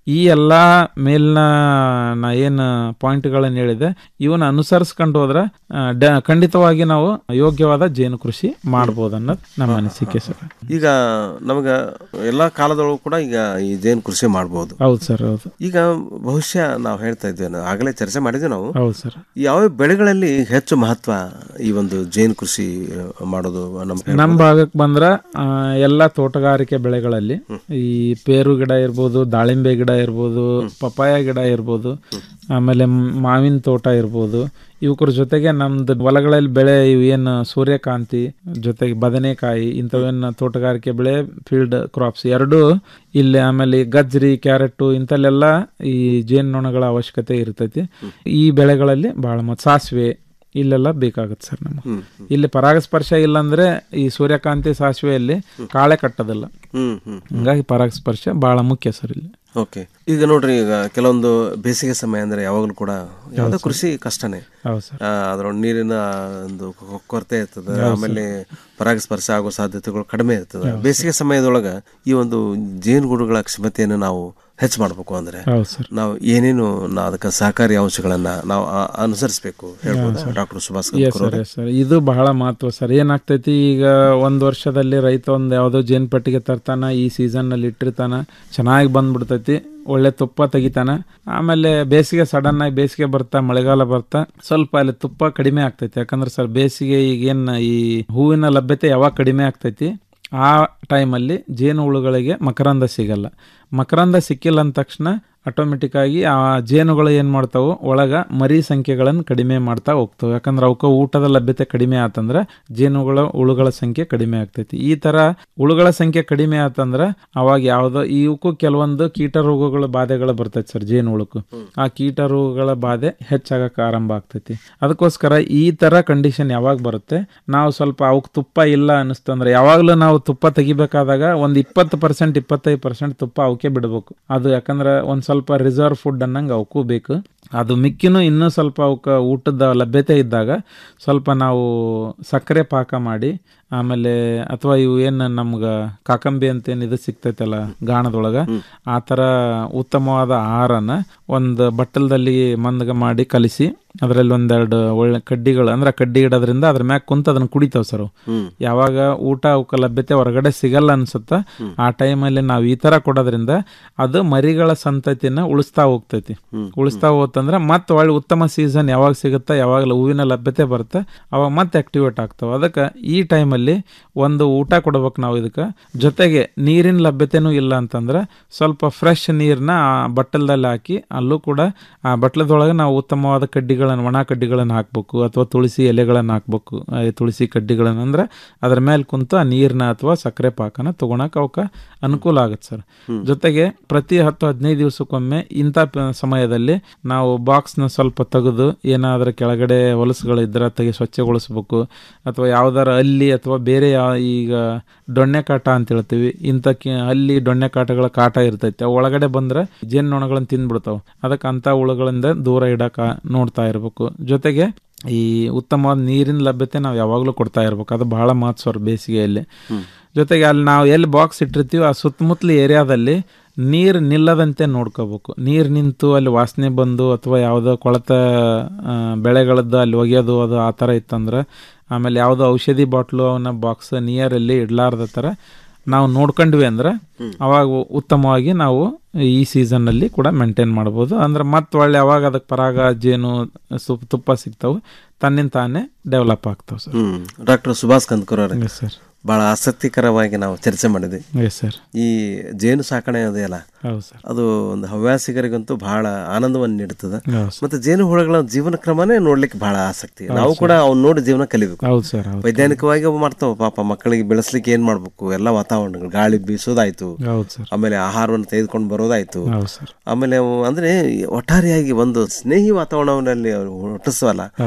ಈ ಎಲ್ಲ ಮೇಲಿನ ನಾ ಏನು ಪಾಯಿಂಟ್ಗಳನ್ನು ಹೇಳಿದೆ ಇವನ್ನ ಅನುಸರಿಸ್ಕೊಂಡು ಹೋದ್ರೆ ಆ, ಡ- ಖಂಡಿತವಾಗಿ ನಾವು ಯೋಗ್ಯವಾದ ಜೇನು ಕೃಷಿ ಮಾಡ್ಬೋದು ಅನ್ನೋದು ನಮ್ಮ ಅನಿಸಿಕೆ ಸರ್ ಈಗ ನಮಗ ಎಲ್ಲಾ ಕಾಲದೊಳಗೂ ಕೂಡ ಈಗ ಈ ಜೇನು ಕೃಷಿ ಮಾಡ್ಬೋದು ಹೌದು ಸರ್ ಹೌದು ಈಗ ಬಹುಶಃ ನಾವು ಹೇಳ್ತಾ ಇದ್ವಿ ನಾವು ಆಗಲೇ ಚರ್ಚೆ ಮಾಡಿದ್ವಿ ನಾವು ಹೌದು ಸರ್ ಯಾವ ಬೆಳೆಗಳಲ್ಲಿ ಹೆಚ್ಚು ಮಹತ್ವ ಈ ಒಂದು ಜೇನು ಕೃಷಿ ಆ, ಮಾಡೋದು ನಮ್ಮ ನಮ್ಮ ಭಾಗಕ್ಕೆ ಬಂದ್ರ ಆ, ಎಲ್ಲ ತೋಟಗಾರಿಕೆ ಬೆಳೆಗಳಲ್ಲಿ ಈ ಪೇರು ಗಿಡ ಇರ್ಬೋದು ದಾಳಿಂಬೆ ಗಿಡ ಇರ್ಬೋದು ಪಪಾಯ ಗಿಡ ಇರ್ಬೋದು ಆಮೇಲೆ ಮ್- ಮಾವಿನ ತೋಟ ಇರ್ಬೋದು ಇವಕ್ರ ಜೊತೆಗೆ ನಮ್ದು ಹೊಲಗಳಲ್ಲಿ ಬೆಳೆ ಇವು ಏನು ಸೂರ್ಯಕಾಂತಿ ಜೊತೆಗೆ ಬದನೆಕಾಯಿ ಇಂಥವೇನು ತೋಟಗಾರಿಕೆ ಬೆಳೆ ಫೀಲ್ಡ್ ಕ್ರಾಪ್ಸ್ ಎರಡೂ ಇಲ್ಲಿ ಆಮೇಲೆ ಈ ಗಜ್ರಿ ಕ್ಯಾರೆಟ್ ಇಂಥಲ್ಲೆಲ್ಲ ಈ ಜೇನುನೊಣಗಳ ಅವಶ್ಯಕತೆ ಇರ್ತೈತಿ ಈ ಬೆಳೆಗಳಲ್ಲಿ ಬಹಳ ಮತ್ತು ಸಾಸಿವೆ ಇಲ್ಲೆಲ್ಲ ಬೇಕಾಗುತ್ತೆ ಸರ್ ನಮಗೆ ಇಲ್ಲಿ ಪರಾಗಸ್ಪರ್ಶ ಇಲ್ಲಾಂದ್ರೆ ಈ ಸೂರ್ಯಕಾಂತಿ ಸಾಸಿವೆಯಲ್ಲಿ ಕಾಳೆ ಕಟ್ಟೋದಿಲ್ಲ ಹ್ಮ್ ಹ್ಮ್ ಹಂಗಾಗಿ ಪರಾಗಸ್ಪರ್ಶ ಬಹಳ ಮುಖ್ಯ ಸರ್ ಇಲ್ಲಿ ಓಕೆ ಈಗ ನೋಡ್ರಿ ಈಗ ಕೆಲವೊಂದು ಬೇಸಿಗೆ ಸಮಯ ಅಂದ್ರೆ ಯಾವಾಗಲೂ ಕೂಡ ಯಾವುದೇ ಕೃಷಿ ಕಷ್ಟನೇ ಹೌದು ಸರ್ ಆ, ಅದ್ರೊಳಗೆ ನೀರಿನ ಒಂದು ಕೊ- ಕೊರತೆ ಇರ್ತದೆ ಹೌದು ಆಮೇಲೆ ಪರಾಗಸ್ಪರ್ಶ ಆಗೋ ಸಾಧ್ಯತೆಗಳು ಕಡಿಮೆ ಇರ್ತದೆ ಬೇಸಿಗೆ ಸಮಯದೊಳಗ ಈ ಒಂದು ಜೇನುಗೂಡುಗಳ ಕ್ಷಮತೆಯನ್ನು ನಾವು ಹೆಚ್ಚು ಮಾಡಬೇಕು ಅಂದ್ರೆ ಹೌದು ಸರ್ ನಾವು ಏನೇನು ನಾ ಅದಕ್ಕೆ ಸಹಕಾರಿ ಅಂಶಗಳನ್ನ ನಾವು ಆ- ಅನುಸರಿಸಬೇಕು ಹೇಳ್ಬೋದಾ doctor Subhash S Kankur sir ಅವರೇ? ಎಸ್ ಸರ್ ಇದು ಬಹಳ ಮಹತ್ವ ಸರ್ ಏನಾಗ್ತೈತಿ ಈಗ ಒಂದು ವರ್ಷದಲ್ಲಿ ರೈತ ಒಂದು ಯಾವುದೋ ಜೇನು ಪೆಟ್ಟಿಗೆ ತರ್ತಾನ ಈ ಸೀಸನ್ನಲ್ಲಿ ಇಟ್ಟಿರ್ತಾನ ಚೆನ್ನಾಗಿ ಬಂದ್ಬಿಡ್ತೈತಿ ಒಳ್ಳೆ ತುಪ್ಪ ತೆಗಿತಾನ ಆಮೇಲೆ ಬೇಸಿಗೆ ಸಡನ್ ಆಗಿ ಬೇಸಿಗೆ ಬರ್ತಾ ಮಳೆಗಾಲ ಬರ್ತಾ ಸ್ವಲ್ಪ ಅಲ್ಲಿ ತುಪ್ಪ ಕಡಿಮೆ ಆಗ್ತೈತಿ ಯಾಕಂದ್ರೆ ಸರ್ ಬೇಸಿಗೆ ಈಗೇನು ಈ ಹೂವಿನ ಲಭ್ಯತೆ ಯಾವಾಗ ಕಡಿಮೆ ಆಗ್ತೈತಿ ಆ ಟೈಮಲ್ಲಿ ಜೇನು ಹುಳುಗಳಿಗೆ ಮಕರಂದ ಸಿಗಲ್ಲ ಮಕರಂದ ಸಿಕ್ಕಿಲ್ಲ ಅಂದ ತಕ್ಷಣ ಆಟೋಮೆಟಿಕ್ ಆಗಿ ಆ ಜೇನುಗಳು ಏನು ಮಾಡ್ತಾವು ಒಳಗ ಮರಿ ಸಂಖ್ಯೆಗಳನ್ನು ಕಡಿಮೆ ಮಾಡ್ತಾ ಹೋಗ್ತವೆ ಯಾಕಂದ್ರೆ ಅವಕ್ಕೆ ಊಟದ ಲಭ್ಯತೆ ಕಡಿಮೆ ಆತಂದ್ರೆ ಜೇನುಗಳ ಹುಳುಗಳ ಸಂಖ್ಯೆ ಕಡಿಮೆ ಆಗ್ತೈತಿ ಈ ತರ ಹುಳುಗಳ ಸಂಖ್ಯೆ ಕಡಿಮೆ ಆತಂದ್ರೆ ಅವಾಗ ಯಾವ್ದೋ ಇವಕ್ಕೂ ಕೆಲವೊಂದು ಕೀಟ ರೋಗಗಳ ಬಾಧೆಗಳು ಬರ್ತೈತಿ ಸರ್ ಜೇನು ಹುಳಕ್ಕೂ ಆ ಕೀಟ ರೋಗಗಳ ಬಾಧೆ ಹೆಚ್ಚಾಗಕ್ಕೆ ಆರಂಭ ಆಗ್ತೈತಿ ಅದಕ್ಕೋಸ್ಕರ ಈ ತರ ಕಂಡೀಷನ್ ಯಾವಾಗ ಬರುತ್ತೆ ನಾವು ಸ್ವಲ್ಪ ಅವಕ್ಕೆ ತುಪ್ಪ ಇಲ್ಲ ಅನಿಸ್ತಂದ್ರೆ ಯಾವಾಗಲೂ ನಾವು ತುಪ್ಪ ತೆಗಿಬೇಕಾದಾಗ ಒಂದು ಇಪ್ಪತ್ತು ಪರ್ಸೆಂಟ್ ಇಪ್ಪತ್ತೈದು ಪರ್ಸೆಂಟ್ ತುಪ್ಪ ಅವಕ್ಕೆ ಬಿಡಬೇಕು ಅದು ಯಾಕಂದ್ರೆ ಒಂದು ಸ್ವಲ್ಪ ರಿಸರ್ವ್ ಫುಡ್ ಅನ್ನಂಗೆ ಅವಕ್ಕೂ ಬೇಕು ಅದು ಮಿಕ್ಕಿನೂ ಇನ್ನೂ ಸ್ವಲ್ಪ ಅವಕ್ಕೆ ಊಟದ ಲಭ್ಯತೆ ಇದ್ದಾಗ ಸ್ವಲ್ಪ ನಾವು ಸಕ್ಕರೆ ಪಾಕ ಮಾಡಿ ಆಮೇಲೆ ಅಥವಾ ಇವು ಏನು ನಮ್ಗೆ ಕಾಕಂಬಿ ಅಂತ ಏನು ಇದು ಸಿಗ್ತೈತಲ್ಲ ಗಾಣದೊಳಗೆ ಆ ಥರ ಉತ್ತಮವಾದ ಆಹಾರನ ಒಂದು ಬಟ್ಟಲದಲ್ಲಿ ಮಂದಗ ಮಾಡಿ ಕಲಿಸಿ ಅದರಲ್ಲಿ ಒಂದೆರಡು ಒಳ್ಳೆ ಕಡ್ಡಿಗಳು ಅಂದ್ರೆ ಆ ಕಡ್ಡಿ ಇಡೋದ್ರಿಂದ ಅದ್ರ ಮ್ಯಾಗ ಕುಂತ ಅದನ್ನ ಕುಡಿತಾವ್ ಸರ್ ಅವು. ಹ್ಮ್. ಯಾವಾಗ ಊಟ ಅವಕ್ಕೆ ಲಭ್ಯತೆ ಹೊರಗಡೆ ಸಿಗಲ್ಲ ಅನ್ಸುತ್ತ ಆ ಟೈಮಲ್ಲಿ ನಾವು ಈ ತರ ಕೊಡೋದ್ರಿಂದ ಅದು ಮರಿಗಳ ಸಂತತಿನ ಉಳಿಸ್ತಾ ಹೋಗ್ತೈತಿ ಉಳಿಸ್ತಾ ಹೋತಂದ್ರೆ ಮತ್ತೆ ಒಳ್ಳೆ ಉತ್ತಮ ಸೀಸನ್ ಯಾವಾಗ ಸಿಗುತ್ತಾ ಯಾವಾಗ ಹೂವಿನ ಲಭ್ಯತೆ ಬರುತ್ತೆ ಅವಾಗ ಮತ್ತೆ ಆಕ್ಟಿವೇಟ್ ಆಗ್ತಾವ ಅದಕ್ಕೆ ಈ ಟೈಮಲ್ಲಿ ಒಂದು ಊಟ ಕೊಡ್ಬೇಕು ನಾವು ಇದಕ್ಕೆ ಜೊತೆಗೆ ನೀರಿನ ಲಭ್ಯತೆನೂ ಇಲ್ಲ ಅಂತಂದ್ರೆ ಸ್ವಲ್ಪ ಫ್ರೆಶ್ ನೀರನ್ನ ಆ ಬಟ್ಟಲದಲ್ಲಿ ಹಾಕಿ ಅಲ್ಲೂ ಕೂಡ ಆ ಬಟ್ಲದೊಳಗೆ ನಾವು ಉತ್ತಮವಾದ ಕಡ್ಡಿಗಳನ್ನು ಒಣ ಕಡ್ಡಿಗಳನ್ನು ಹಾಕ್ಬೇಕು ಅಥವಾ ತುಳಸಿ ಎಲೆಗಳನ್ನು ಹಾಕ್ಬೇಕು ಆ ತುಳಸಿ ಕಡ್ಡಿಗಳನ್ನು ಅಂದ್ರೆ ಅದ್ರ ಮೇಲೆ ಕುಂತು ಆ ನೀರನ್ನ ಅಥವಾ ಸಕ್ಕರೆ ಪಾಕನ ತಗೊಳಕ್ ಅವಕ್ಕೆ ಅನುಕೂಲ ಆಗುತ್ತೆ ಸರ್ ಜೊತೆಗೆ ಪ್ರತಿ ಹತ್ತು ಹದಿನೈದು ದಿವಸಕ್ಕೊಮ್ಮೆ ಇಂಥ ಪ- ಸಮಯದಲ್ಲಿ ನಾವು ಬಾಕ್ಸ್ನ ಸ್ವಲ್ಪ ತೆಗೆದು ಏನಾದರೂ ಕೆಳಗಡೆ ಹೊಲಸುಗಳು ಇದ್ರೆ ತೆಗೆ ಸ್ವಚ್ಛಗೊಳಿಸ್ಬೇಕು ಅಥವಾ ಯಾವ್ದಾರ ಅಲ್ಲಿ ಅಥವಾ ಬೇರೆ ಯಾವ ಈಗ ಡೊಣ್ಣೆ ಕಾಟ ಅಂತ ಹೇಳ್ತೀವಿ ಇಂಥ ಕಿ- ಅಲ್ಲಿ ಡೊಣ್ಣೆ ಕಾಟಗಳ ಕಾಟ ಇರ್ತೈತೆ ಅವು ಒಳಗಡೆ ಬಂದ್ರೆ ಜೇನುನೊಣಗಳನ್ನ ತಿಂದ್ಬಿಡ್ತಾವೆ ಅದಕ್ಕೆ ಅಂಥ ಹುಳುಗಳಿಂದ ದೂರ ಇಡಕ ನೋಡ್ತಾ ಇರಬೇಕು ಜೊತೆಗೆ ಈ ಉತ್ತಮವಾದ ನೀರಿನ ಲಭ್ಯತೆ ನಾವು ಯಾವಾಗಲೂ ಕೊಡ್ತಾ ಇರ್ಬೇಕು ಅದು ಬಹಳ ಮಹತ್ವ ಬೇಸಿಗೆಯಲ್ಲಿ ಜೊತೆಗೆ ಅಲ್ಲಿ ನಾವು ಎಲ್ಲಿ ಬಾಕ್ಸ್ ಇಟ್ಟಿರ್ತೀವಿ ಆ ಸುತ್ತಮುತ್ತಲ ಏರಿಯಾದಲ್ಲಿ ನೀರು ನಿಲ್ಲದಂತೆ ನೋಡ್ಕೋಬೇಕು ನೀರು ನಿಂತು ಅಲ್ಲಿ ವಾಸನೆ ಬಂದು ಅಥವಾ ಯಾವುದೋ ಕೊಳತ ಆ, ಬೆಳೆಗಳದ್ದು ಅಲ್ಲಿ ಒಗೆಯೋದು ಅದು ಆ ಥರ ಇತ್ತಂದ್ರೆ ಆಮೇಲೆ ಯಾವುದೋ ಔಷಧಿ ಬಾಟ್ಲು ಅವನ್ನ ಬಾಕ್ಸ್ ನಿಯರಲ್ಲಿ ಇಡ್ಲಾರ್ದ ಥರ ನಾವು ನೋಡ್ಕೊಂಡ್ವಿ ಅಂದ್ರೆ ಅವಾಗ ಉತ್ತಮವಾಗಿ ನಾವು ಈ ಸೀಸನ್ನಲ್ಲಿ ಕೂಡ ಮೇಂಟೈನ್ ಮಾಡ್ಬೋದು ಅಂದ್ರೆ ಮತ್ತೆ ಒಳ್ಳೆ ಅವಾಗ ಅದಕ್ಕೆ ಪರಾಗ ಜೇನು ಸು- ತುಪ್ಪ ಸಿಗ್ತಾವೆ ತನ್ನಿಂದ ತಾನೇ ಡೆವಲಪ್ ಆಗ್ತಾವೆ sir hmm doctor Subhash Kandkur ಅವರೇ ಎಸ್ ಸರ್ ಬಹಳ ಆಸಕ್ತಿಕರವಾಗಿ ನಾವು ಚರ್ಚೆ ಮಾಡಿದ್ವಿ ಎಸ್ ಸರ್ ಈ ಜೇನು ಸಾಕಣೆ ಅದೆಯಲ್ಲ ಹೌದು ಸರ್ ಅದು ಒಂದು ಹವ್ಯಾಸಿಗರಿಗಂತೂ ಬಹಳ ಆನಂದವನ್ನು ನೀಡುತ್ತದೆ ಹೌದು ಮತ್ತೆ ಜೇನು ಹುಳಗಳ ಜೀವನ ಕ್ರಮನೇ ನೋಡ್ಲಿಕ್ಕೆ ಬಹಳ ಆಸಕ್ತಿ ಹೌದು ನಾವು ಸರ್. ಕೂಡ ಅವ್ನ ನೋಡಿ ಜೀವನ ಕಲಿಬೇಕು ಹೌದು ಸರ್ ಹೌದು ವೈಜ್ಞಾನಿಕವಾಗಿ ಅವು ಮಾಡ್ತಾವ ಪಾಪ ಮಕ್ಕಳಿಗೆ ಬೆಳೆಸ್ಲಿಕ್ಕೆ ಏನ್ ಮಾಡ್ಬೇಕು ಎಲ್ಲ ವಾತಾವರಣಗಳು ಗಾಳಿ ಬೀಸೋದಾಯ್ತು ಹೌದು ಸರ್ ಆಮೇಲೆ ಆಹಾರವನ್ನು ತೆಗೆದುಕೊಂಡು ಬರೋದಾಯ್ತು ಹೌದು ಸರ್ ಆಮೇಲೆ ಅವು ಅಂದ್ರೆ ಒಟ್ಟಾರೆಯಾಗಿ ಒಂದು ಸ್ನೇಹಿ ವಾತಾವರಣದಲ್ಲಿ ಅವ್ರು ಹುಟ್ಟಿಸವಲ್ಲ ಹೌದು ಸರ್ ಅದು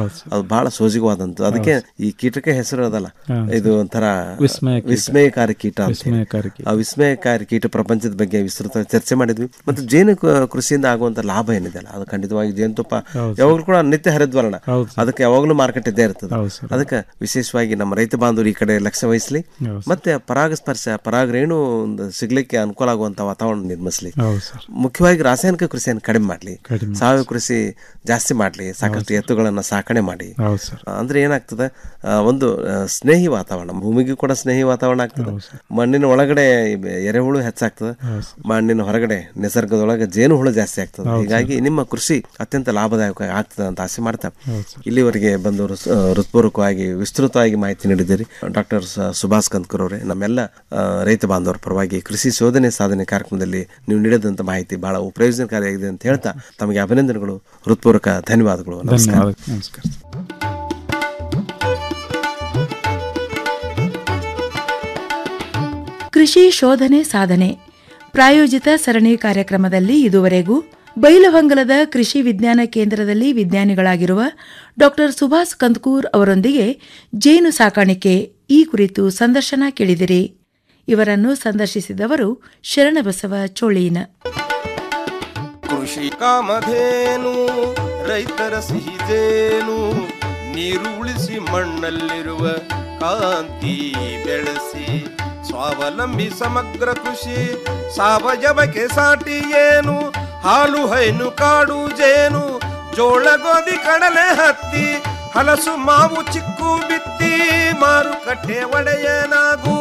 ಬಹಳ ಸೋಜಿಗವಾದಂತು ಅದಕ್ಕೆ ಈ ಕೀಟಕ್ಕೆ ಹೆಸರು ಅದಲ್ಲ ಹಾ. ಇದು ಒಂಥರ ವಿಸ್ಮಯ ಕೀಟ. ವಿಸ್ಮಯಕಾರಿ ಕೀಟ ಅಂತ ಹೇಳಿ. ವಿಸ್ಮಯಕಾರಿ ಕೀಟ. ಆ ವಿಸ್ಮಯಕಾರಿ ಕೀಟ ಪ್ರಪಂಚದ ಬಗ್ಗೆ ವಿಸ್ತೃತ ಚರ್ಚೆ ಮಾಡಿದ್ವಿ ಮತ್ತು ಜೇನು ಕ- ಕೃಷಿಯಿಂದ ಆಗುವಂತ ಲಾಭ ಏನಿದೆ ಅಲ್ಲ ಅದು ಖಂಡಿತವಾಗಿ ಜೇನುತುಪ್ಪ ಹೌದು. ಯಾವಾಗಲೂ ಕೂಡ ನಿತ್ಯ ಹರಿದ್ವರ್ಣ ಹೌದು ಸರ್. ಅದಕ್ಕೆ ಯಾವಾಗಲೂ ಮಾರ್ಕೆಟ್ ಇದ್ದೇ ಇರ್ತದೆ ಹೌದು ಸರ್. ಅದಕ್ಕೆ ವಿಶೇಷವಾಗಿ ನಮ್ಮ ರೈತ ಬಾಂಧವರು ಈ ಕಡೆ ಲಕ್ಷ್ಯ ವಹಿಸಲಿ ಹೌದು ಸರ್. ಮತ್ತೆ ಪರಾಗಸ್ಪರ್ಶ ಪರಾಗ ರೇಣು ಒಂದು ಸಿಗ್ಲಿಕ್ಕೆ ಅನುಕೂಲ ಆಗುವಂತ ವಾತಾವರಣ ನಿರ್ಮಿಸಲಿ ಹೌದು ಸರ್. ಮುಖ್ಯವಾಗಿ ರಾಸಾಯನಿಕ ಕೃಷಿಯನ್ನು ಕಡಿಮೆ ಮಾಡಲಿ ಕಡಿಮೆ ಮಾಡಿ. ಸಾವಯವ ಕೃಷಿ ಜಾಸ್ತಿ ಮಾಡಲಿ ಸಾಕಷ್ಟು ಎತ್ತುಗಳನ್ನ ಸಾಕಣೆ ಮಾಡಿ ಹೌದು ಸರ್. ಆ, ಅಂದ್ರೆ ಏನಾಗ್ತದೆ ಆ, ಒಂದು ಆ, ಸ್ನೇಹಿ ವಾತಾವರಣ ಭೂಮಿಗೂ ಕೂಡ ಸ್ನೇಹಿ ವಾತಾವರಣ ಆಗ್ತದೆ ಮಣ್ಣಿನ ಒಳಗಡೆ ಇಬ- ಎರೆಹುಳು ಹೆಚ್ಚಾಗ್ತದೆ ಮಣ್ಣಿನ ಹೊರಗಡೆ ನಿಸರ್ಗದೊಳಗೆ ಜೇನು ಹುಳು ಜಾಸ್ತಿ ಆಗ್ತದೆ ಹೌದು ಹೀಗಾಗಿ ನಿಮ್ಮ ಕೃಷಿ ಅತ್ಯಂತ ಲಾಭದಾಯಕ ಆಗ್ತದೆ ಅಂತ ಆಸೆ ಮಾಡ್ತಾ ಹೌದು ಸರ್. ಇಲ್ಲಿವರೆಗೆ ಬಂದು ಹೃತ್- ಆ, ಹೃತ್ಪೂರ್ವಕವಾಗಿ ವಿಸ್ತೃತವಾಗಿ ಮಾಹಿತಿ ನೀಡಿದ್ದೀರಿ ಡಾಕ್ಟರ್ ಸುಭಾಷ್ ಕಂದ್ಕರ್ ಅವರೇ ನಮ್ಮೆಲ್ಲ ಆ, ರೈತ ಬಾಂಧವರ ಪರವಾಗಿ ಕೃಷಿ ಶೋಧನೆ ಸಾಧನೆ ಕಾರ್ಯಕ್ರಮದಲ್ಲಿ ನೀವು ನೀಡಿದಂತ ಮಾಹಿತಿ ಬಹಳ ಪ್ರಯೋಜನಕಾರಿಯಾಗಿದೆ ಅಂತ ಹೇಳ್ತಾ ತಮಗೆ ಅಭಿನಂದನೆಗಳು ಹೃತ್ಪೂರ್ವಕ ಧನ್ಯವಾದಗಳು ನಮಸ್ಕಾರ ಧನ್ಯವಾದ ನಮಸ್ಕಾರ ಕೃಷಿ ಶೋಧನೆ ಸಾಧನೆ ಪ್ರಾಯೋಜಿತ ಸರಣಿ ಕಾರ್ಯಕ್ರಮದಲ್ಲಿ ಇದುವರೆಗೂ ಬೈಲಹೊಂಗಲದ ಕೃಷಿ ವಿಜ್ಞಾನ ಕೇಂದ್ರದಲ್ಲಿ ವಿಜ್ಞಾನಿಗಳಾಗಿರುವ ಡಾಕ್ಟರ್ ಸುಭಾಷ್ ಕಂದ್ಕೂರ್ ಅವರೊಂದಿಗೆ ಜೇನು ಸಾಕಾಣಿಕೆ ಈ ಕುರಿತು ಸಂದರ್ಶನ ಕೇಳಿದಿರಿ ಇವರನ್ನು ಸಂದರ್ಶಿಸಿದವರು ಶರಣಬಸವ ಚೋಳೀನ ಕೃಷಿ ಕಾಮಧೇನು ರೈತರ ಸಿಹಿದೇನು ನೀರು ಉಳಿಸಿ ಮಣ್ಣಲ್ಲಿರುವ ಕಾಂತಿ ಬೆಳೆಸಿ ಸ್ವಾವಲಂಬಿ ಸಮಗ್ರ ಕೃಷಿ ಸಾವಯವಕ್ಕೆ ಸಾಟಿ ಏನು ಹಾಲು ಹೈನು ಕಾಡು ಜೇನು ಜೋಳ ಗೋಧಿ ಕಡಲೆ ಹತ್ತಿ ಹಲಸು ಮಾವು ಚಿಕ್ಕು ಬಿತ್ತಿ ಮಾರುಕಟ್ಟೆ ಒಡೆಯನಾಗೂ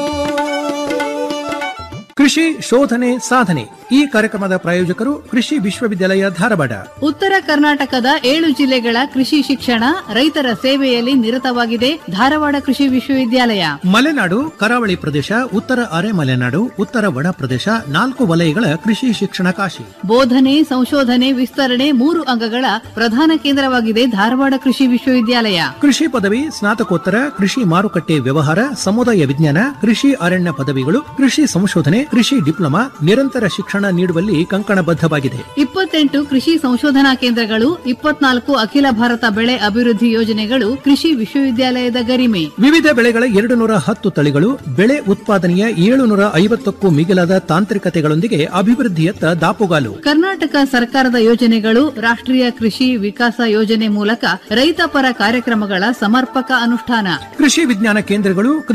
ಕೃಷಿ ಶೋಧನೆ ಸಾಧನೆ ಈ ಕಾರ್ಯಕ್ರಮದ ಪ್ರಾಯೋಜಕರು ಕೃಷಿ ವಿಶ್ವವಿದ್ಯಾಲಯ ಧಾರವಾಡ ಉತ್ತರ ಕರ್ನಾಟಕದ ಏಳು ಜಿಲ್ಲೆಗಳ ಕೃಷಿ ಶಿಕ್ಷಣ ರೈತರ ಸೇವೆಯಲ್ಲಿ ನಿರತವಾಗಿದೆ ಧಾರವಾಡ ಕೃಷಿ ವಿಶ್ವವಿದ್ಯಾಲಯ ಮಲೆನಾಡು ಕರಾವಳಿ ಪ್ರದೇಶ ಉತ್ತರ ಅರೆ ಮಲೆನಾಡು ಉತ್ತರ ಒಣ ಪ್ರದೇಶ ನಾಲ್ಕು ವಲಯಗಳ ಕೃಷಿ ಶಿಕ್ಷಣ ಕಾಶಿ ಬೋಧನೆ ಸಂಶೋಧನೆ ವಿಸ್ತರಣೆ ಮೂರು ಅಂಗಗಳ ಪ್ರಧಾನ ಕೇಂದ್ರವಾಗಿದೆ ಧಾರವಾಡ ಕೃಷಿ ವಿಶ್ವವಿದ್ಯಾಲಯ ಕೃಷಿ ಪದವಿ ಸ್ನಾತಕೋತ್ತರ ಕೃಷಿ ಮಾರುಕಟ್ಟೆ ವ್ಯವಹಾರ ಸಮುದಾಯ ವಿಜ್ಞಾನ ಕೃಷಿ ಅರಣ್ಯ ಪದವಿಗಳು ಕೃಷಿ ಸಂಶೋಧನೆ ಕೃಷಿ ಡಿಪ್ಲೊಮಾ ನಿರಂತರ ಶಿಕ್ಷಣ ನೀಡುವಲ್ಲಿ ಕಂಕಣಬದ್ಧವಾಗಿದೆ ಇಪ್ಪತ್ತೆಂಟು ಕೃಷಿ ಸಂಶೋಧನಾ ಕೇಂದ್ರಗಳು ಇಪ್ಪತ್ನಾಲ್ಕು ಅಖಿಲ ಭಾರತ ಬೆಳೆ ಅಭಿವೃದ್ಧಿ ಯೋಜನೆಗಳು ಕೃಷಿ ವಿಶ್ವವಿದ್ಯಾಲಯದ ಗರಿಮೆ ವಿವಿಧ ಬೆಳೆಗಳ ಎರಡು ನೂರ ಹತ್ತು ತಳಿಗಳು ಬೆಳೆ ಉತ್ಪಾದನೆಯ ಏಳುನೂರ ಐವತ್ತಕ್ಕೂ ಮಿಗಿಲಾದ ತಾಂತ್ರಿಕತೆಗಳೊಂದಿಗೆ ಅಭಿವೃದ್ಧಿಯತ್ತ ದಾಪುಗಾಲು ಕರ್ನಾಟಕ ಸರ್ಕಾರದ ಯೋಜನೆಗಳು ರಾಷ್ಟ್ರೀಯ ಕೃಷಿ ವಿಕಾಸ ಯೋಜನೆ ಮೂಲಕ ರೈತ ಪರ ಕಾರ್ಯಕ್ರಮಗಳ ಸಮರ್ಪಕ ಅನುಷ್ಠಾನ ಕೃಷಿ ವಿಜ್ಞಾನ ಕೇಂದ್ರಗಳು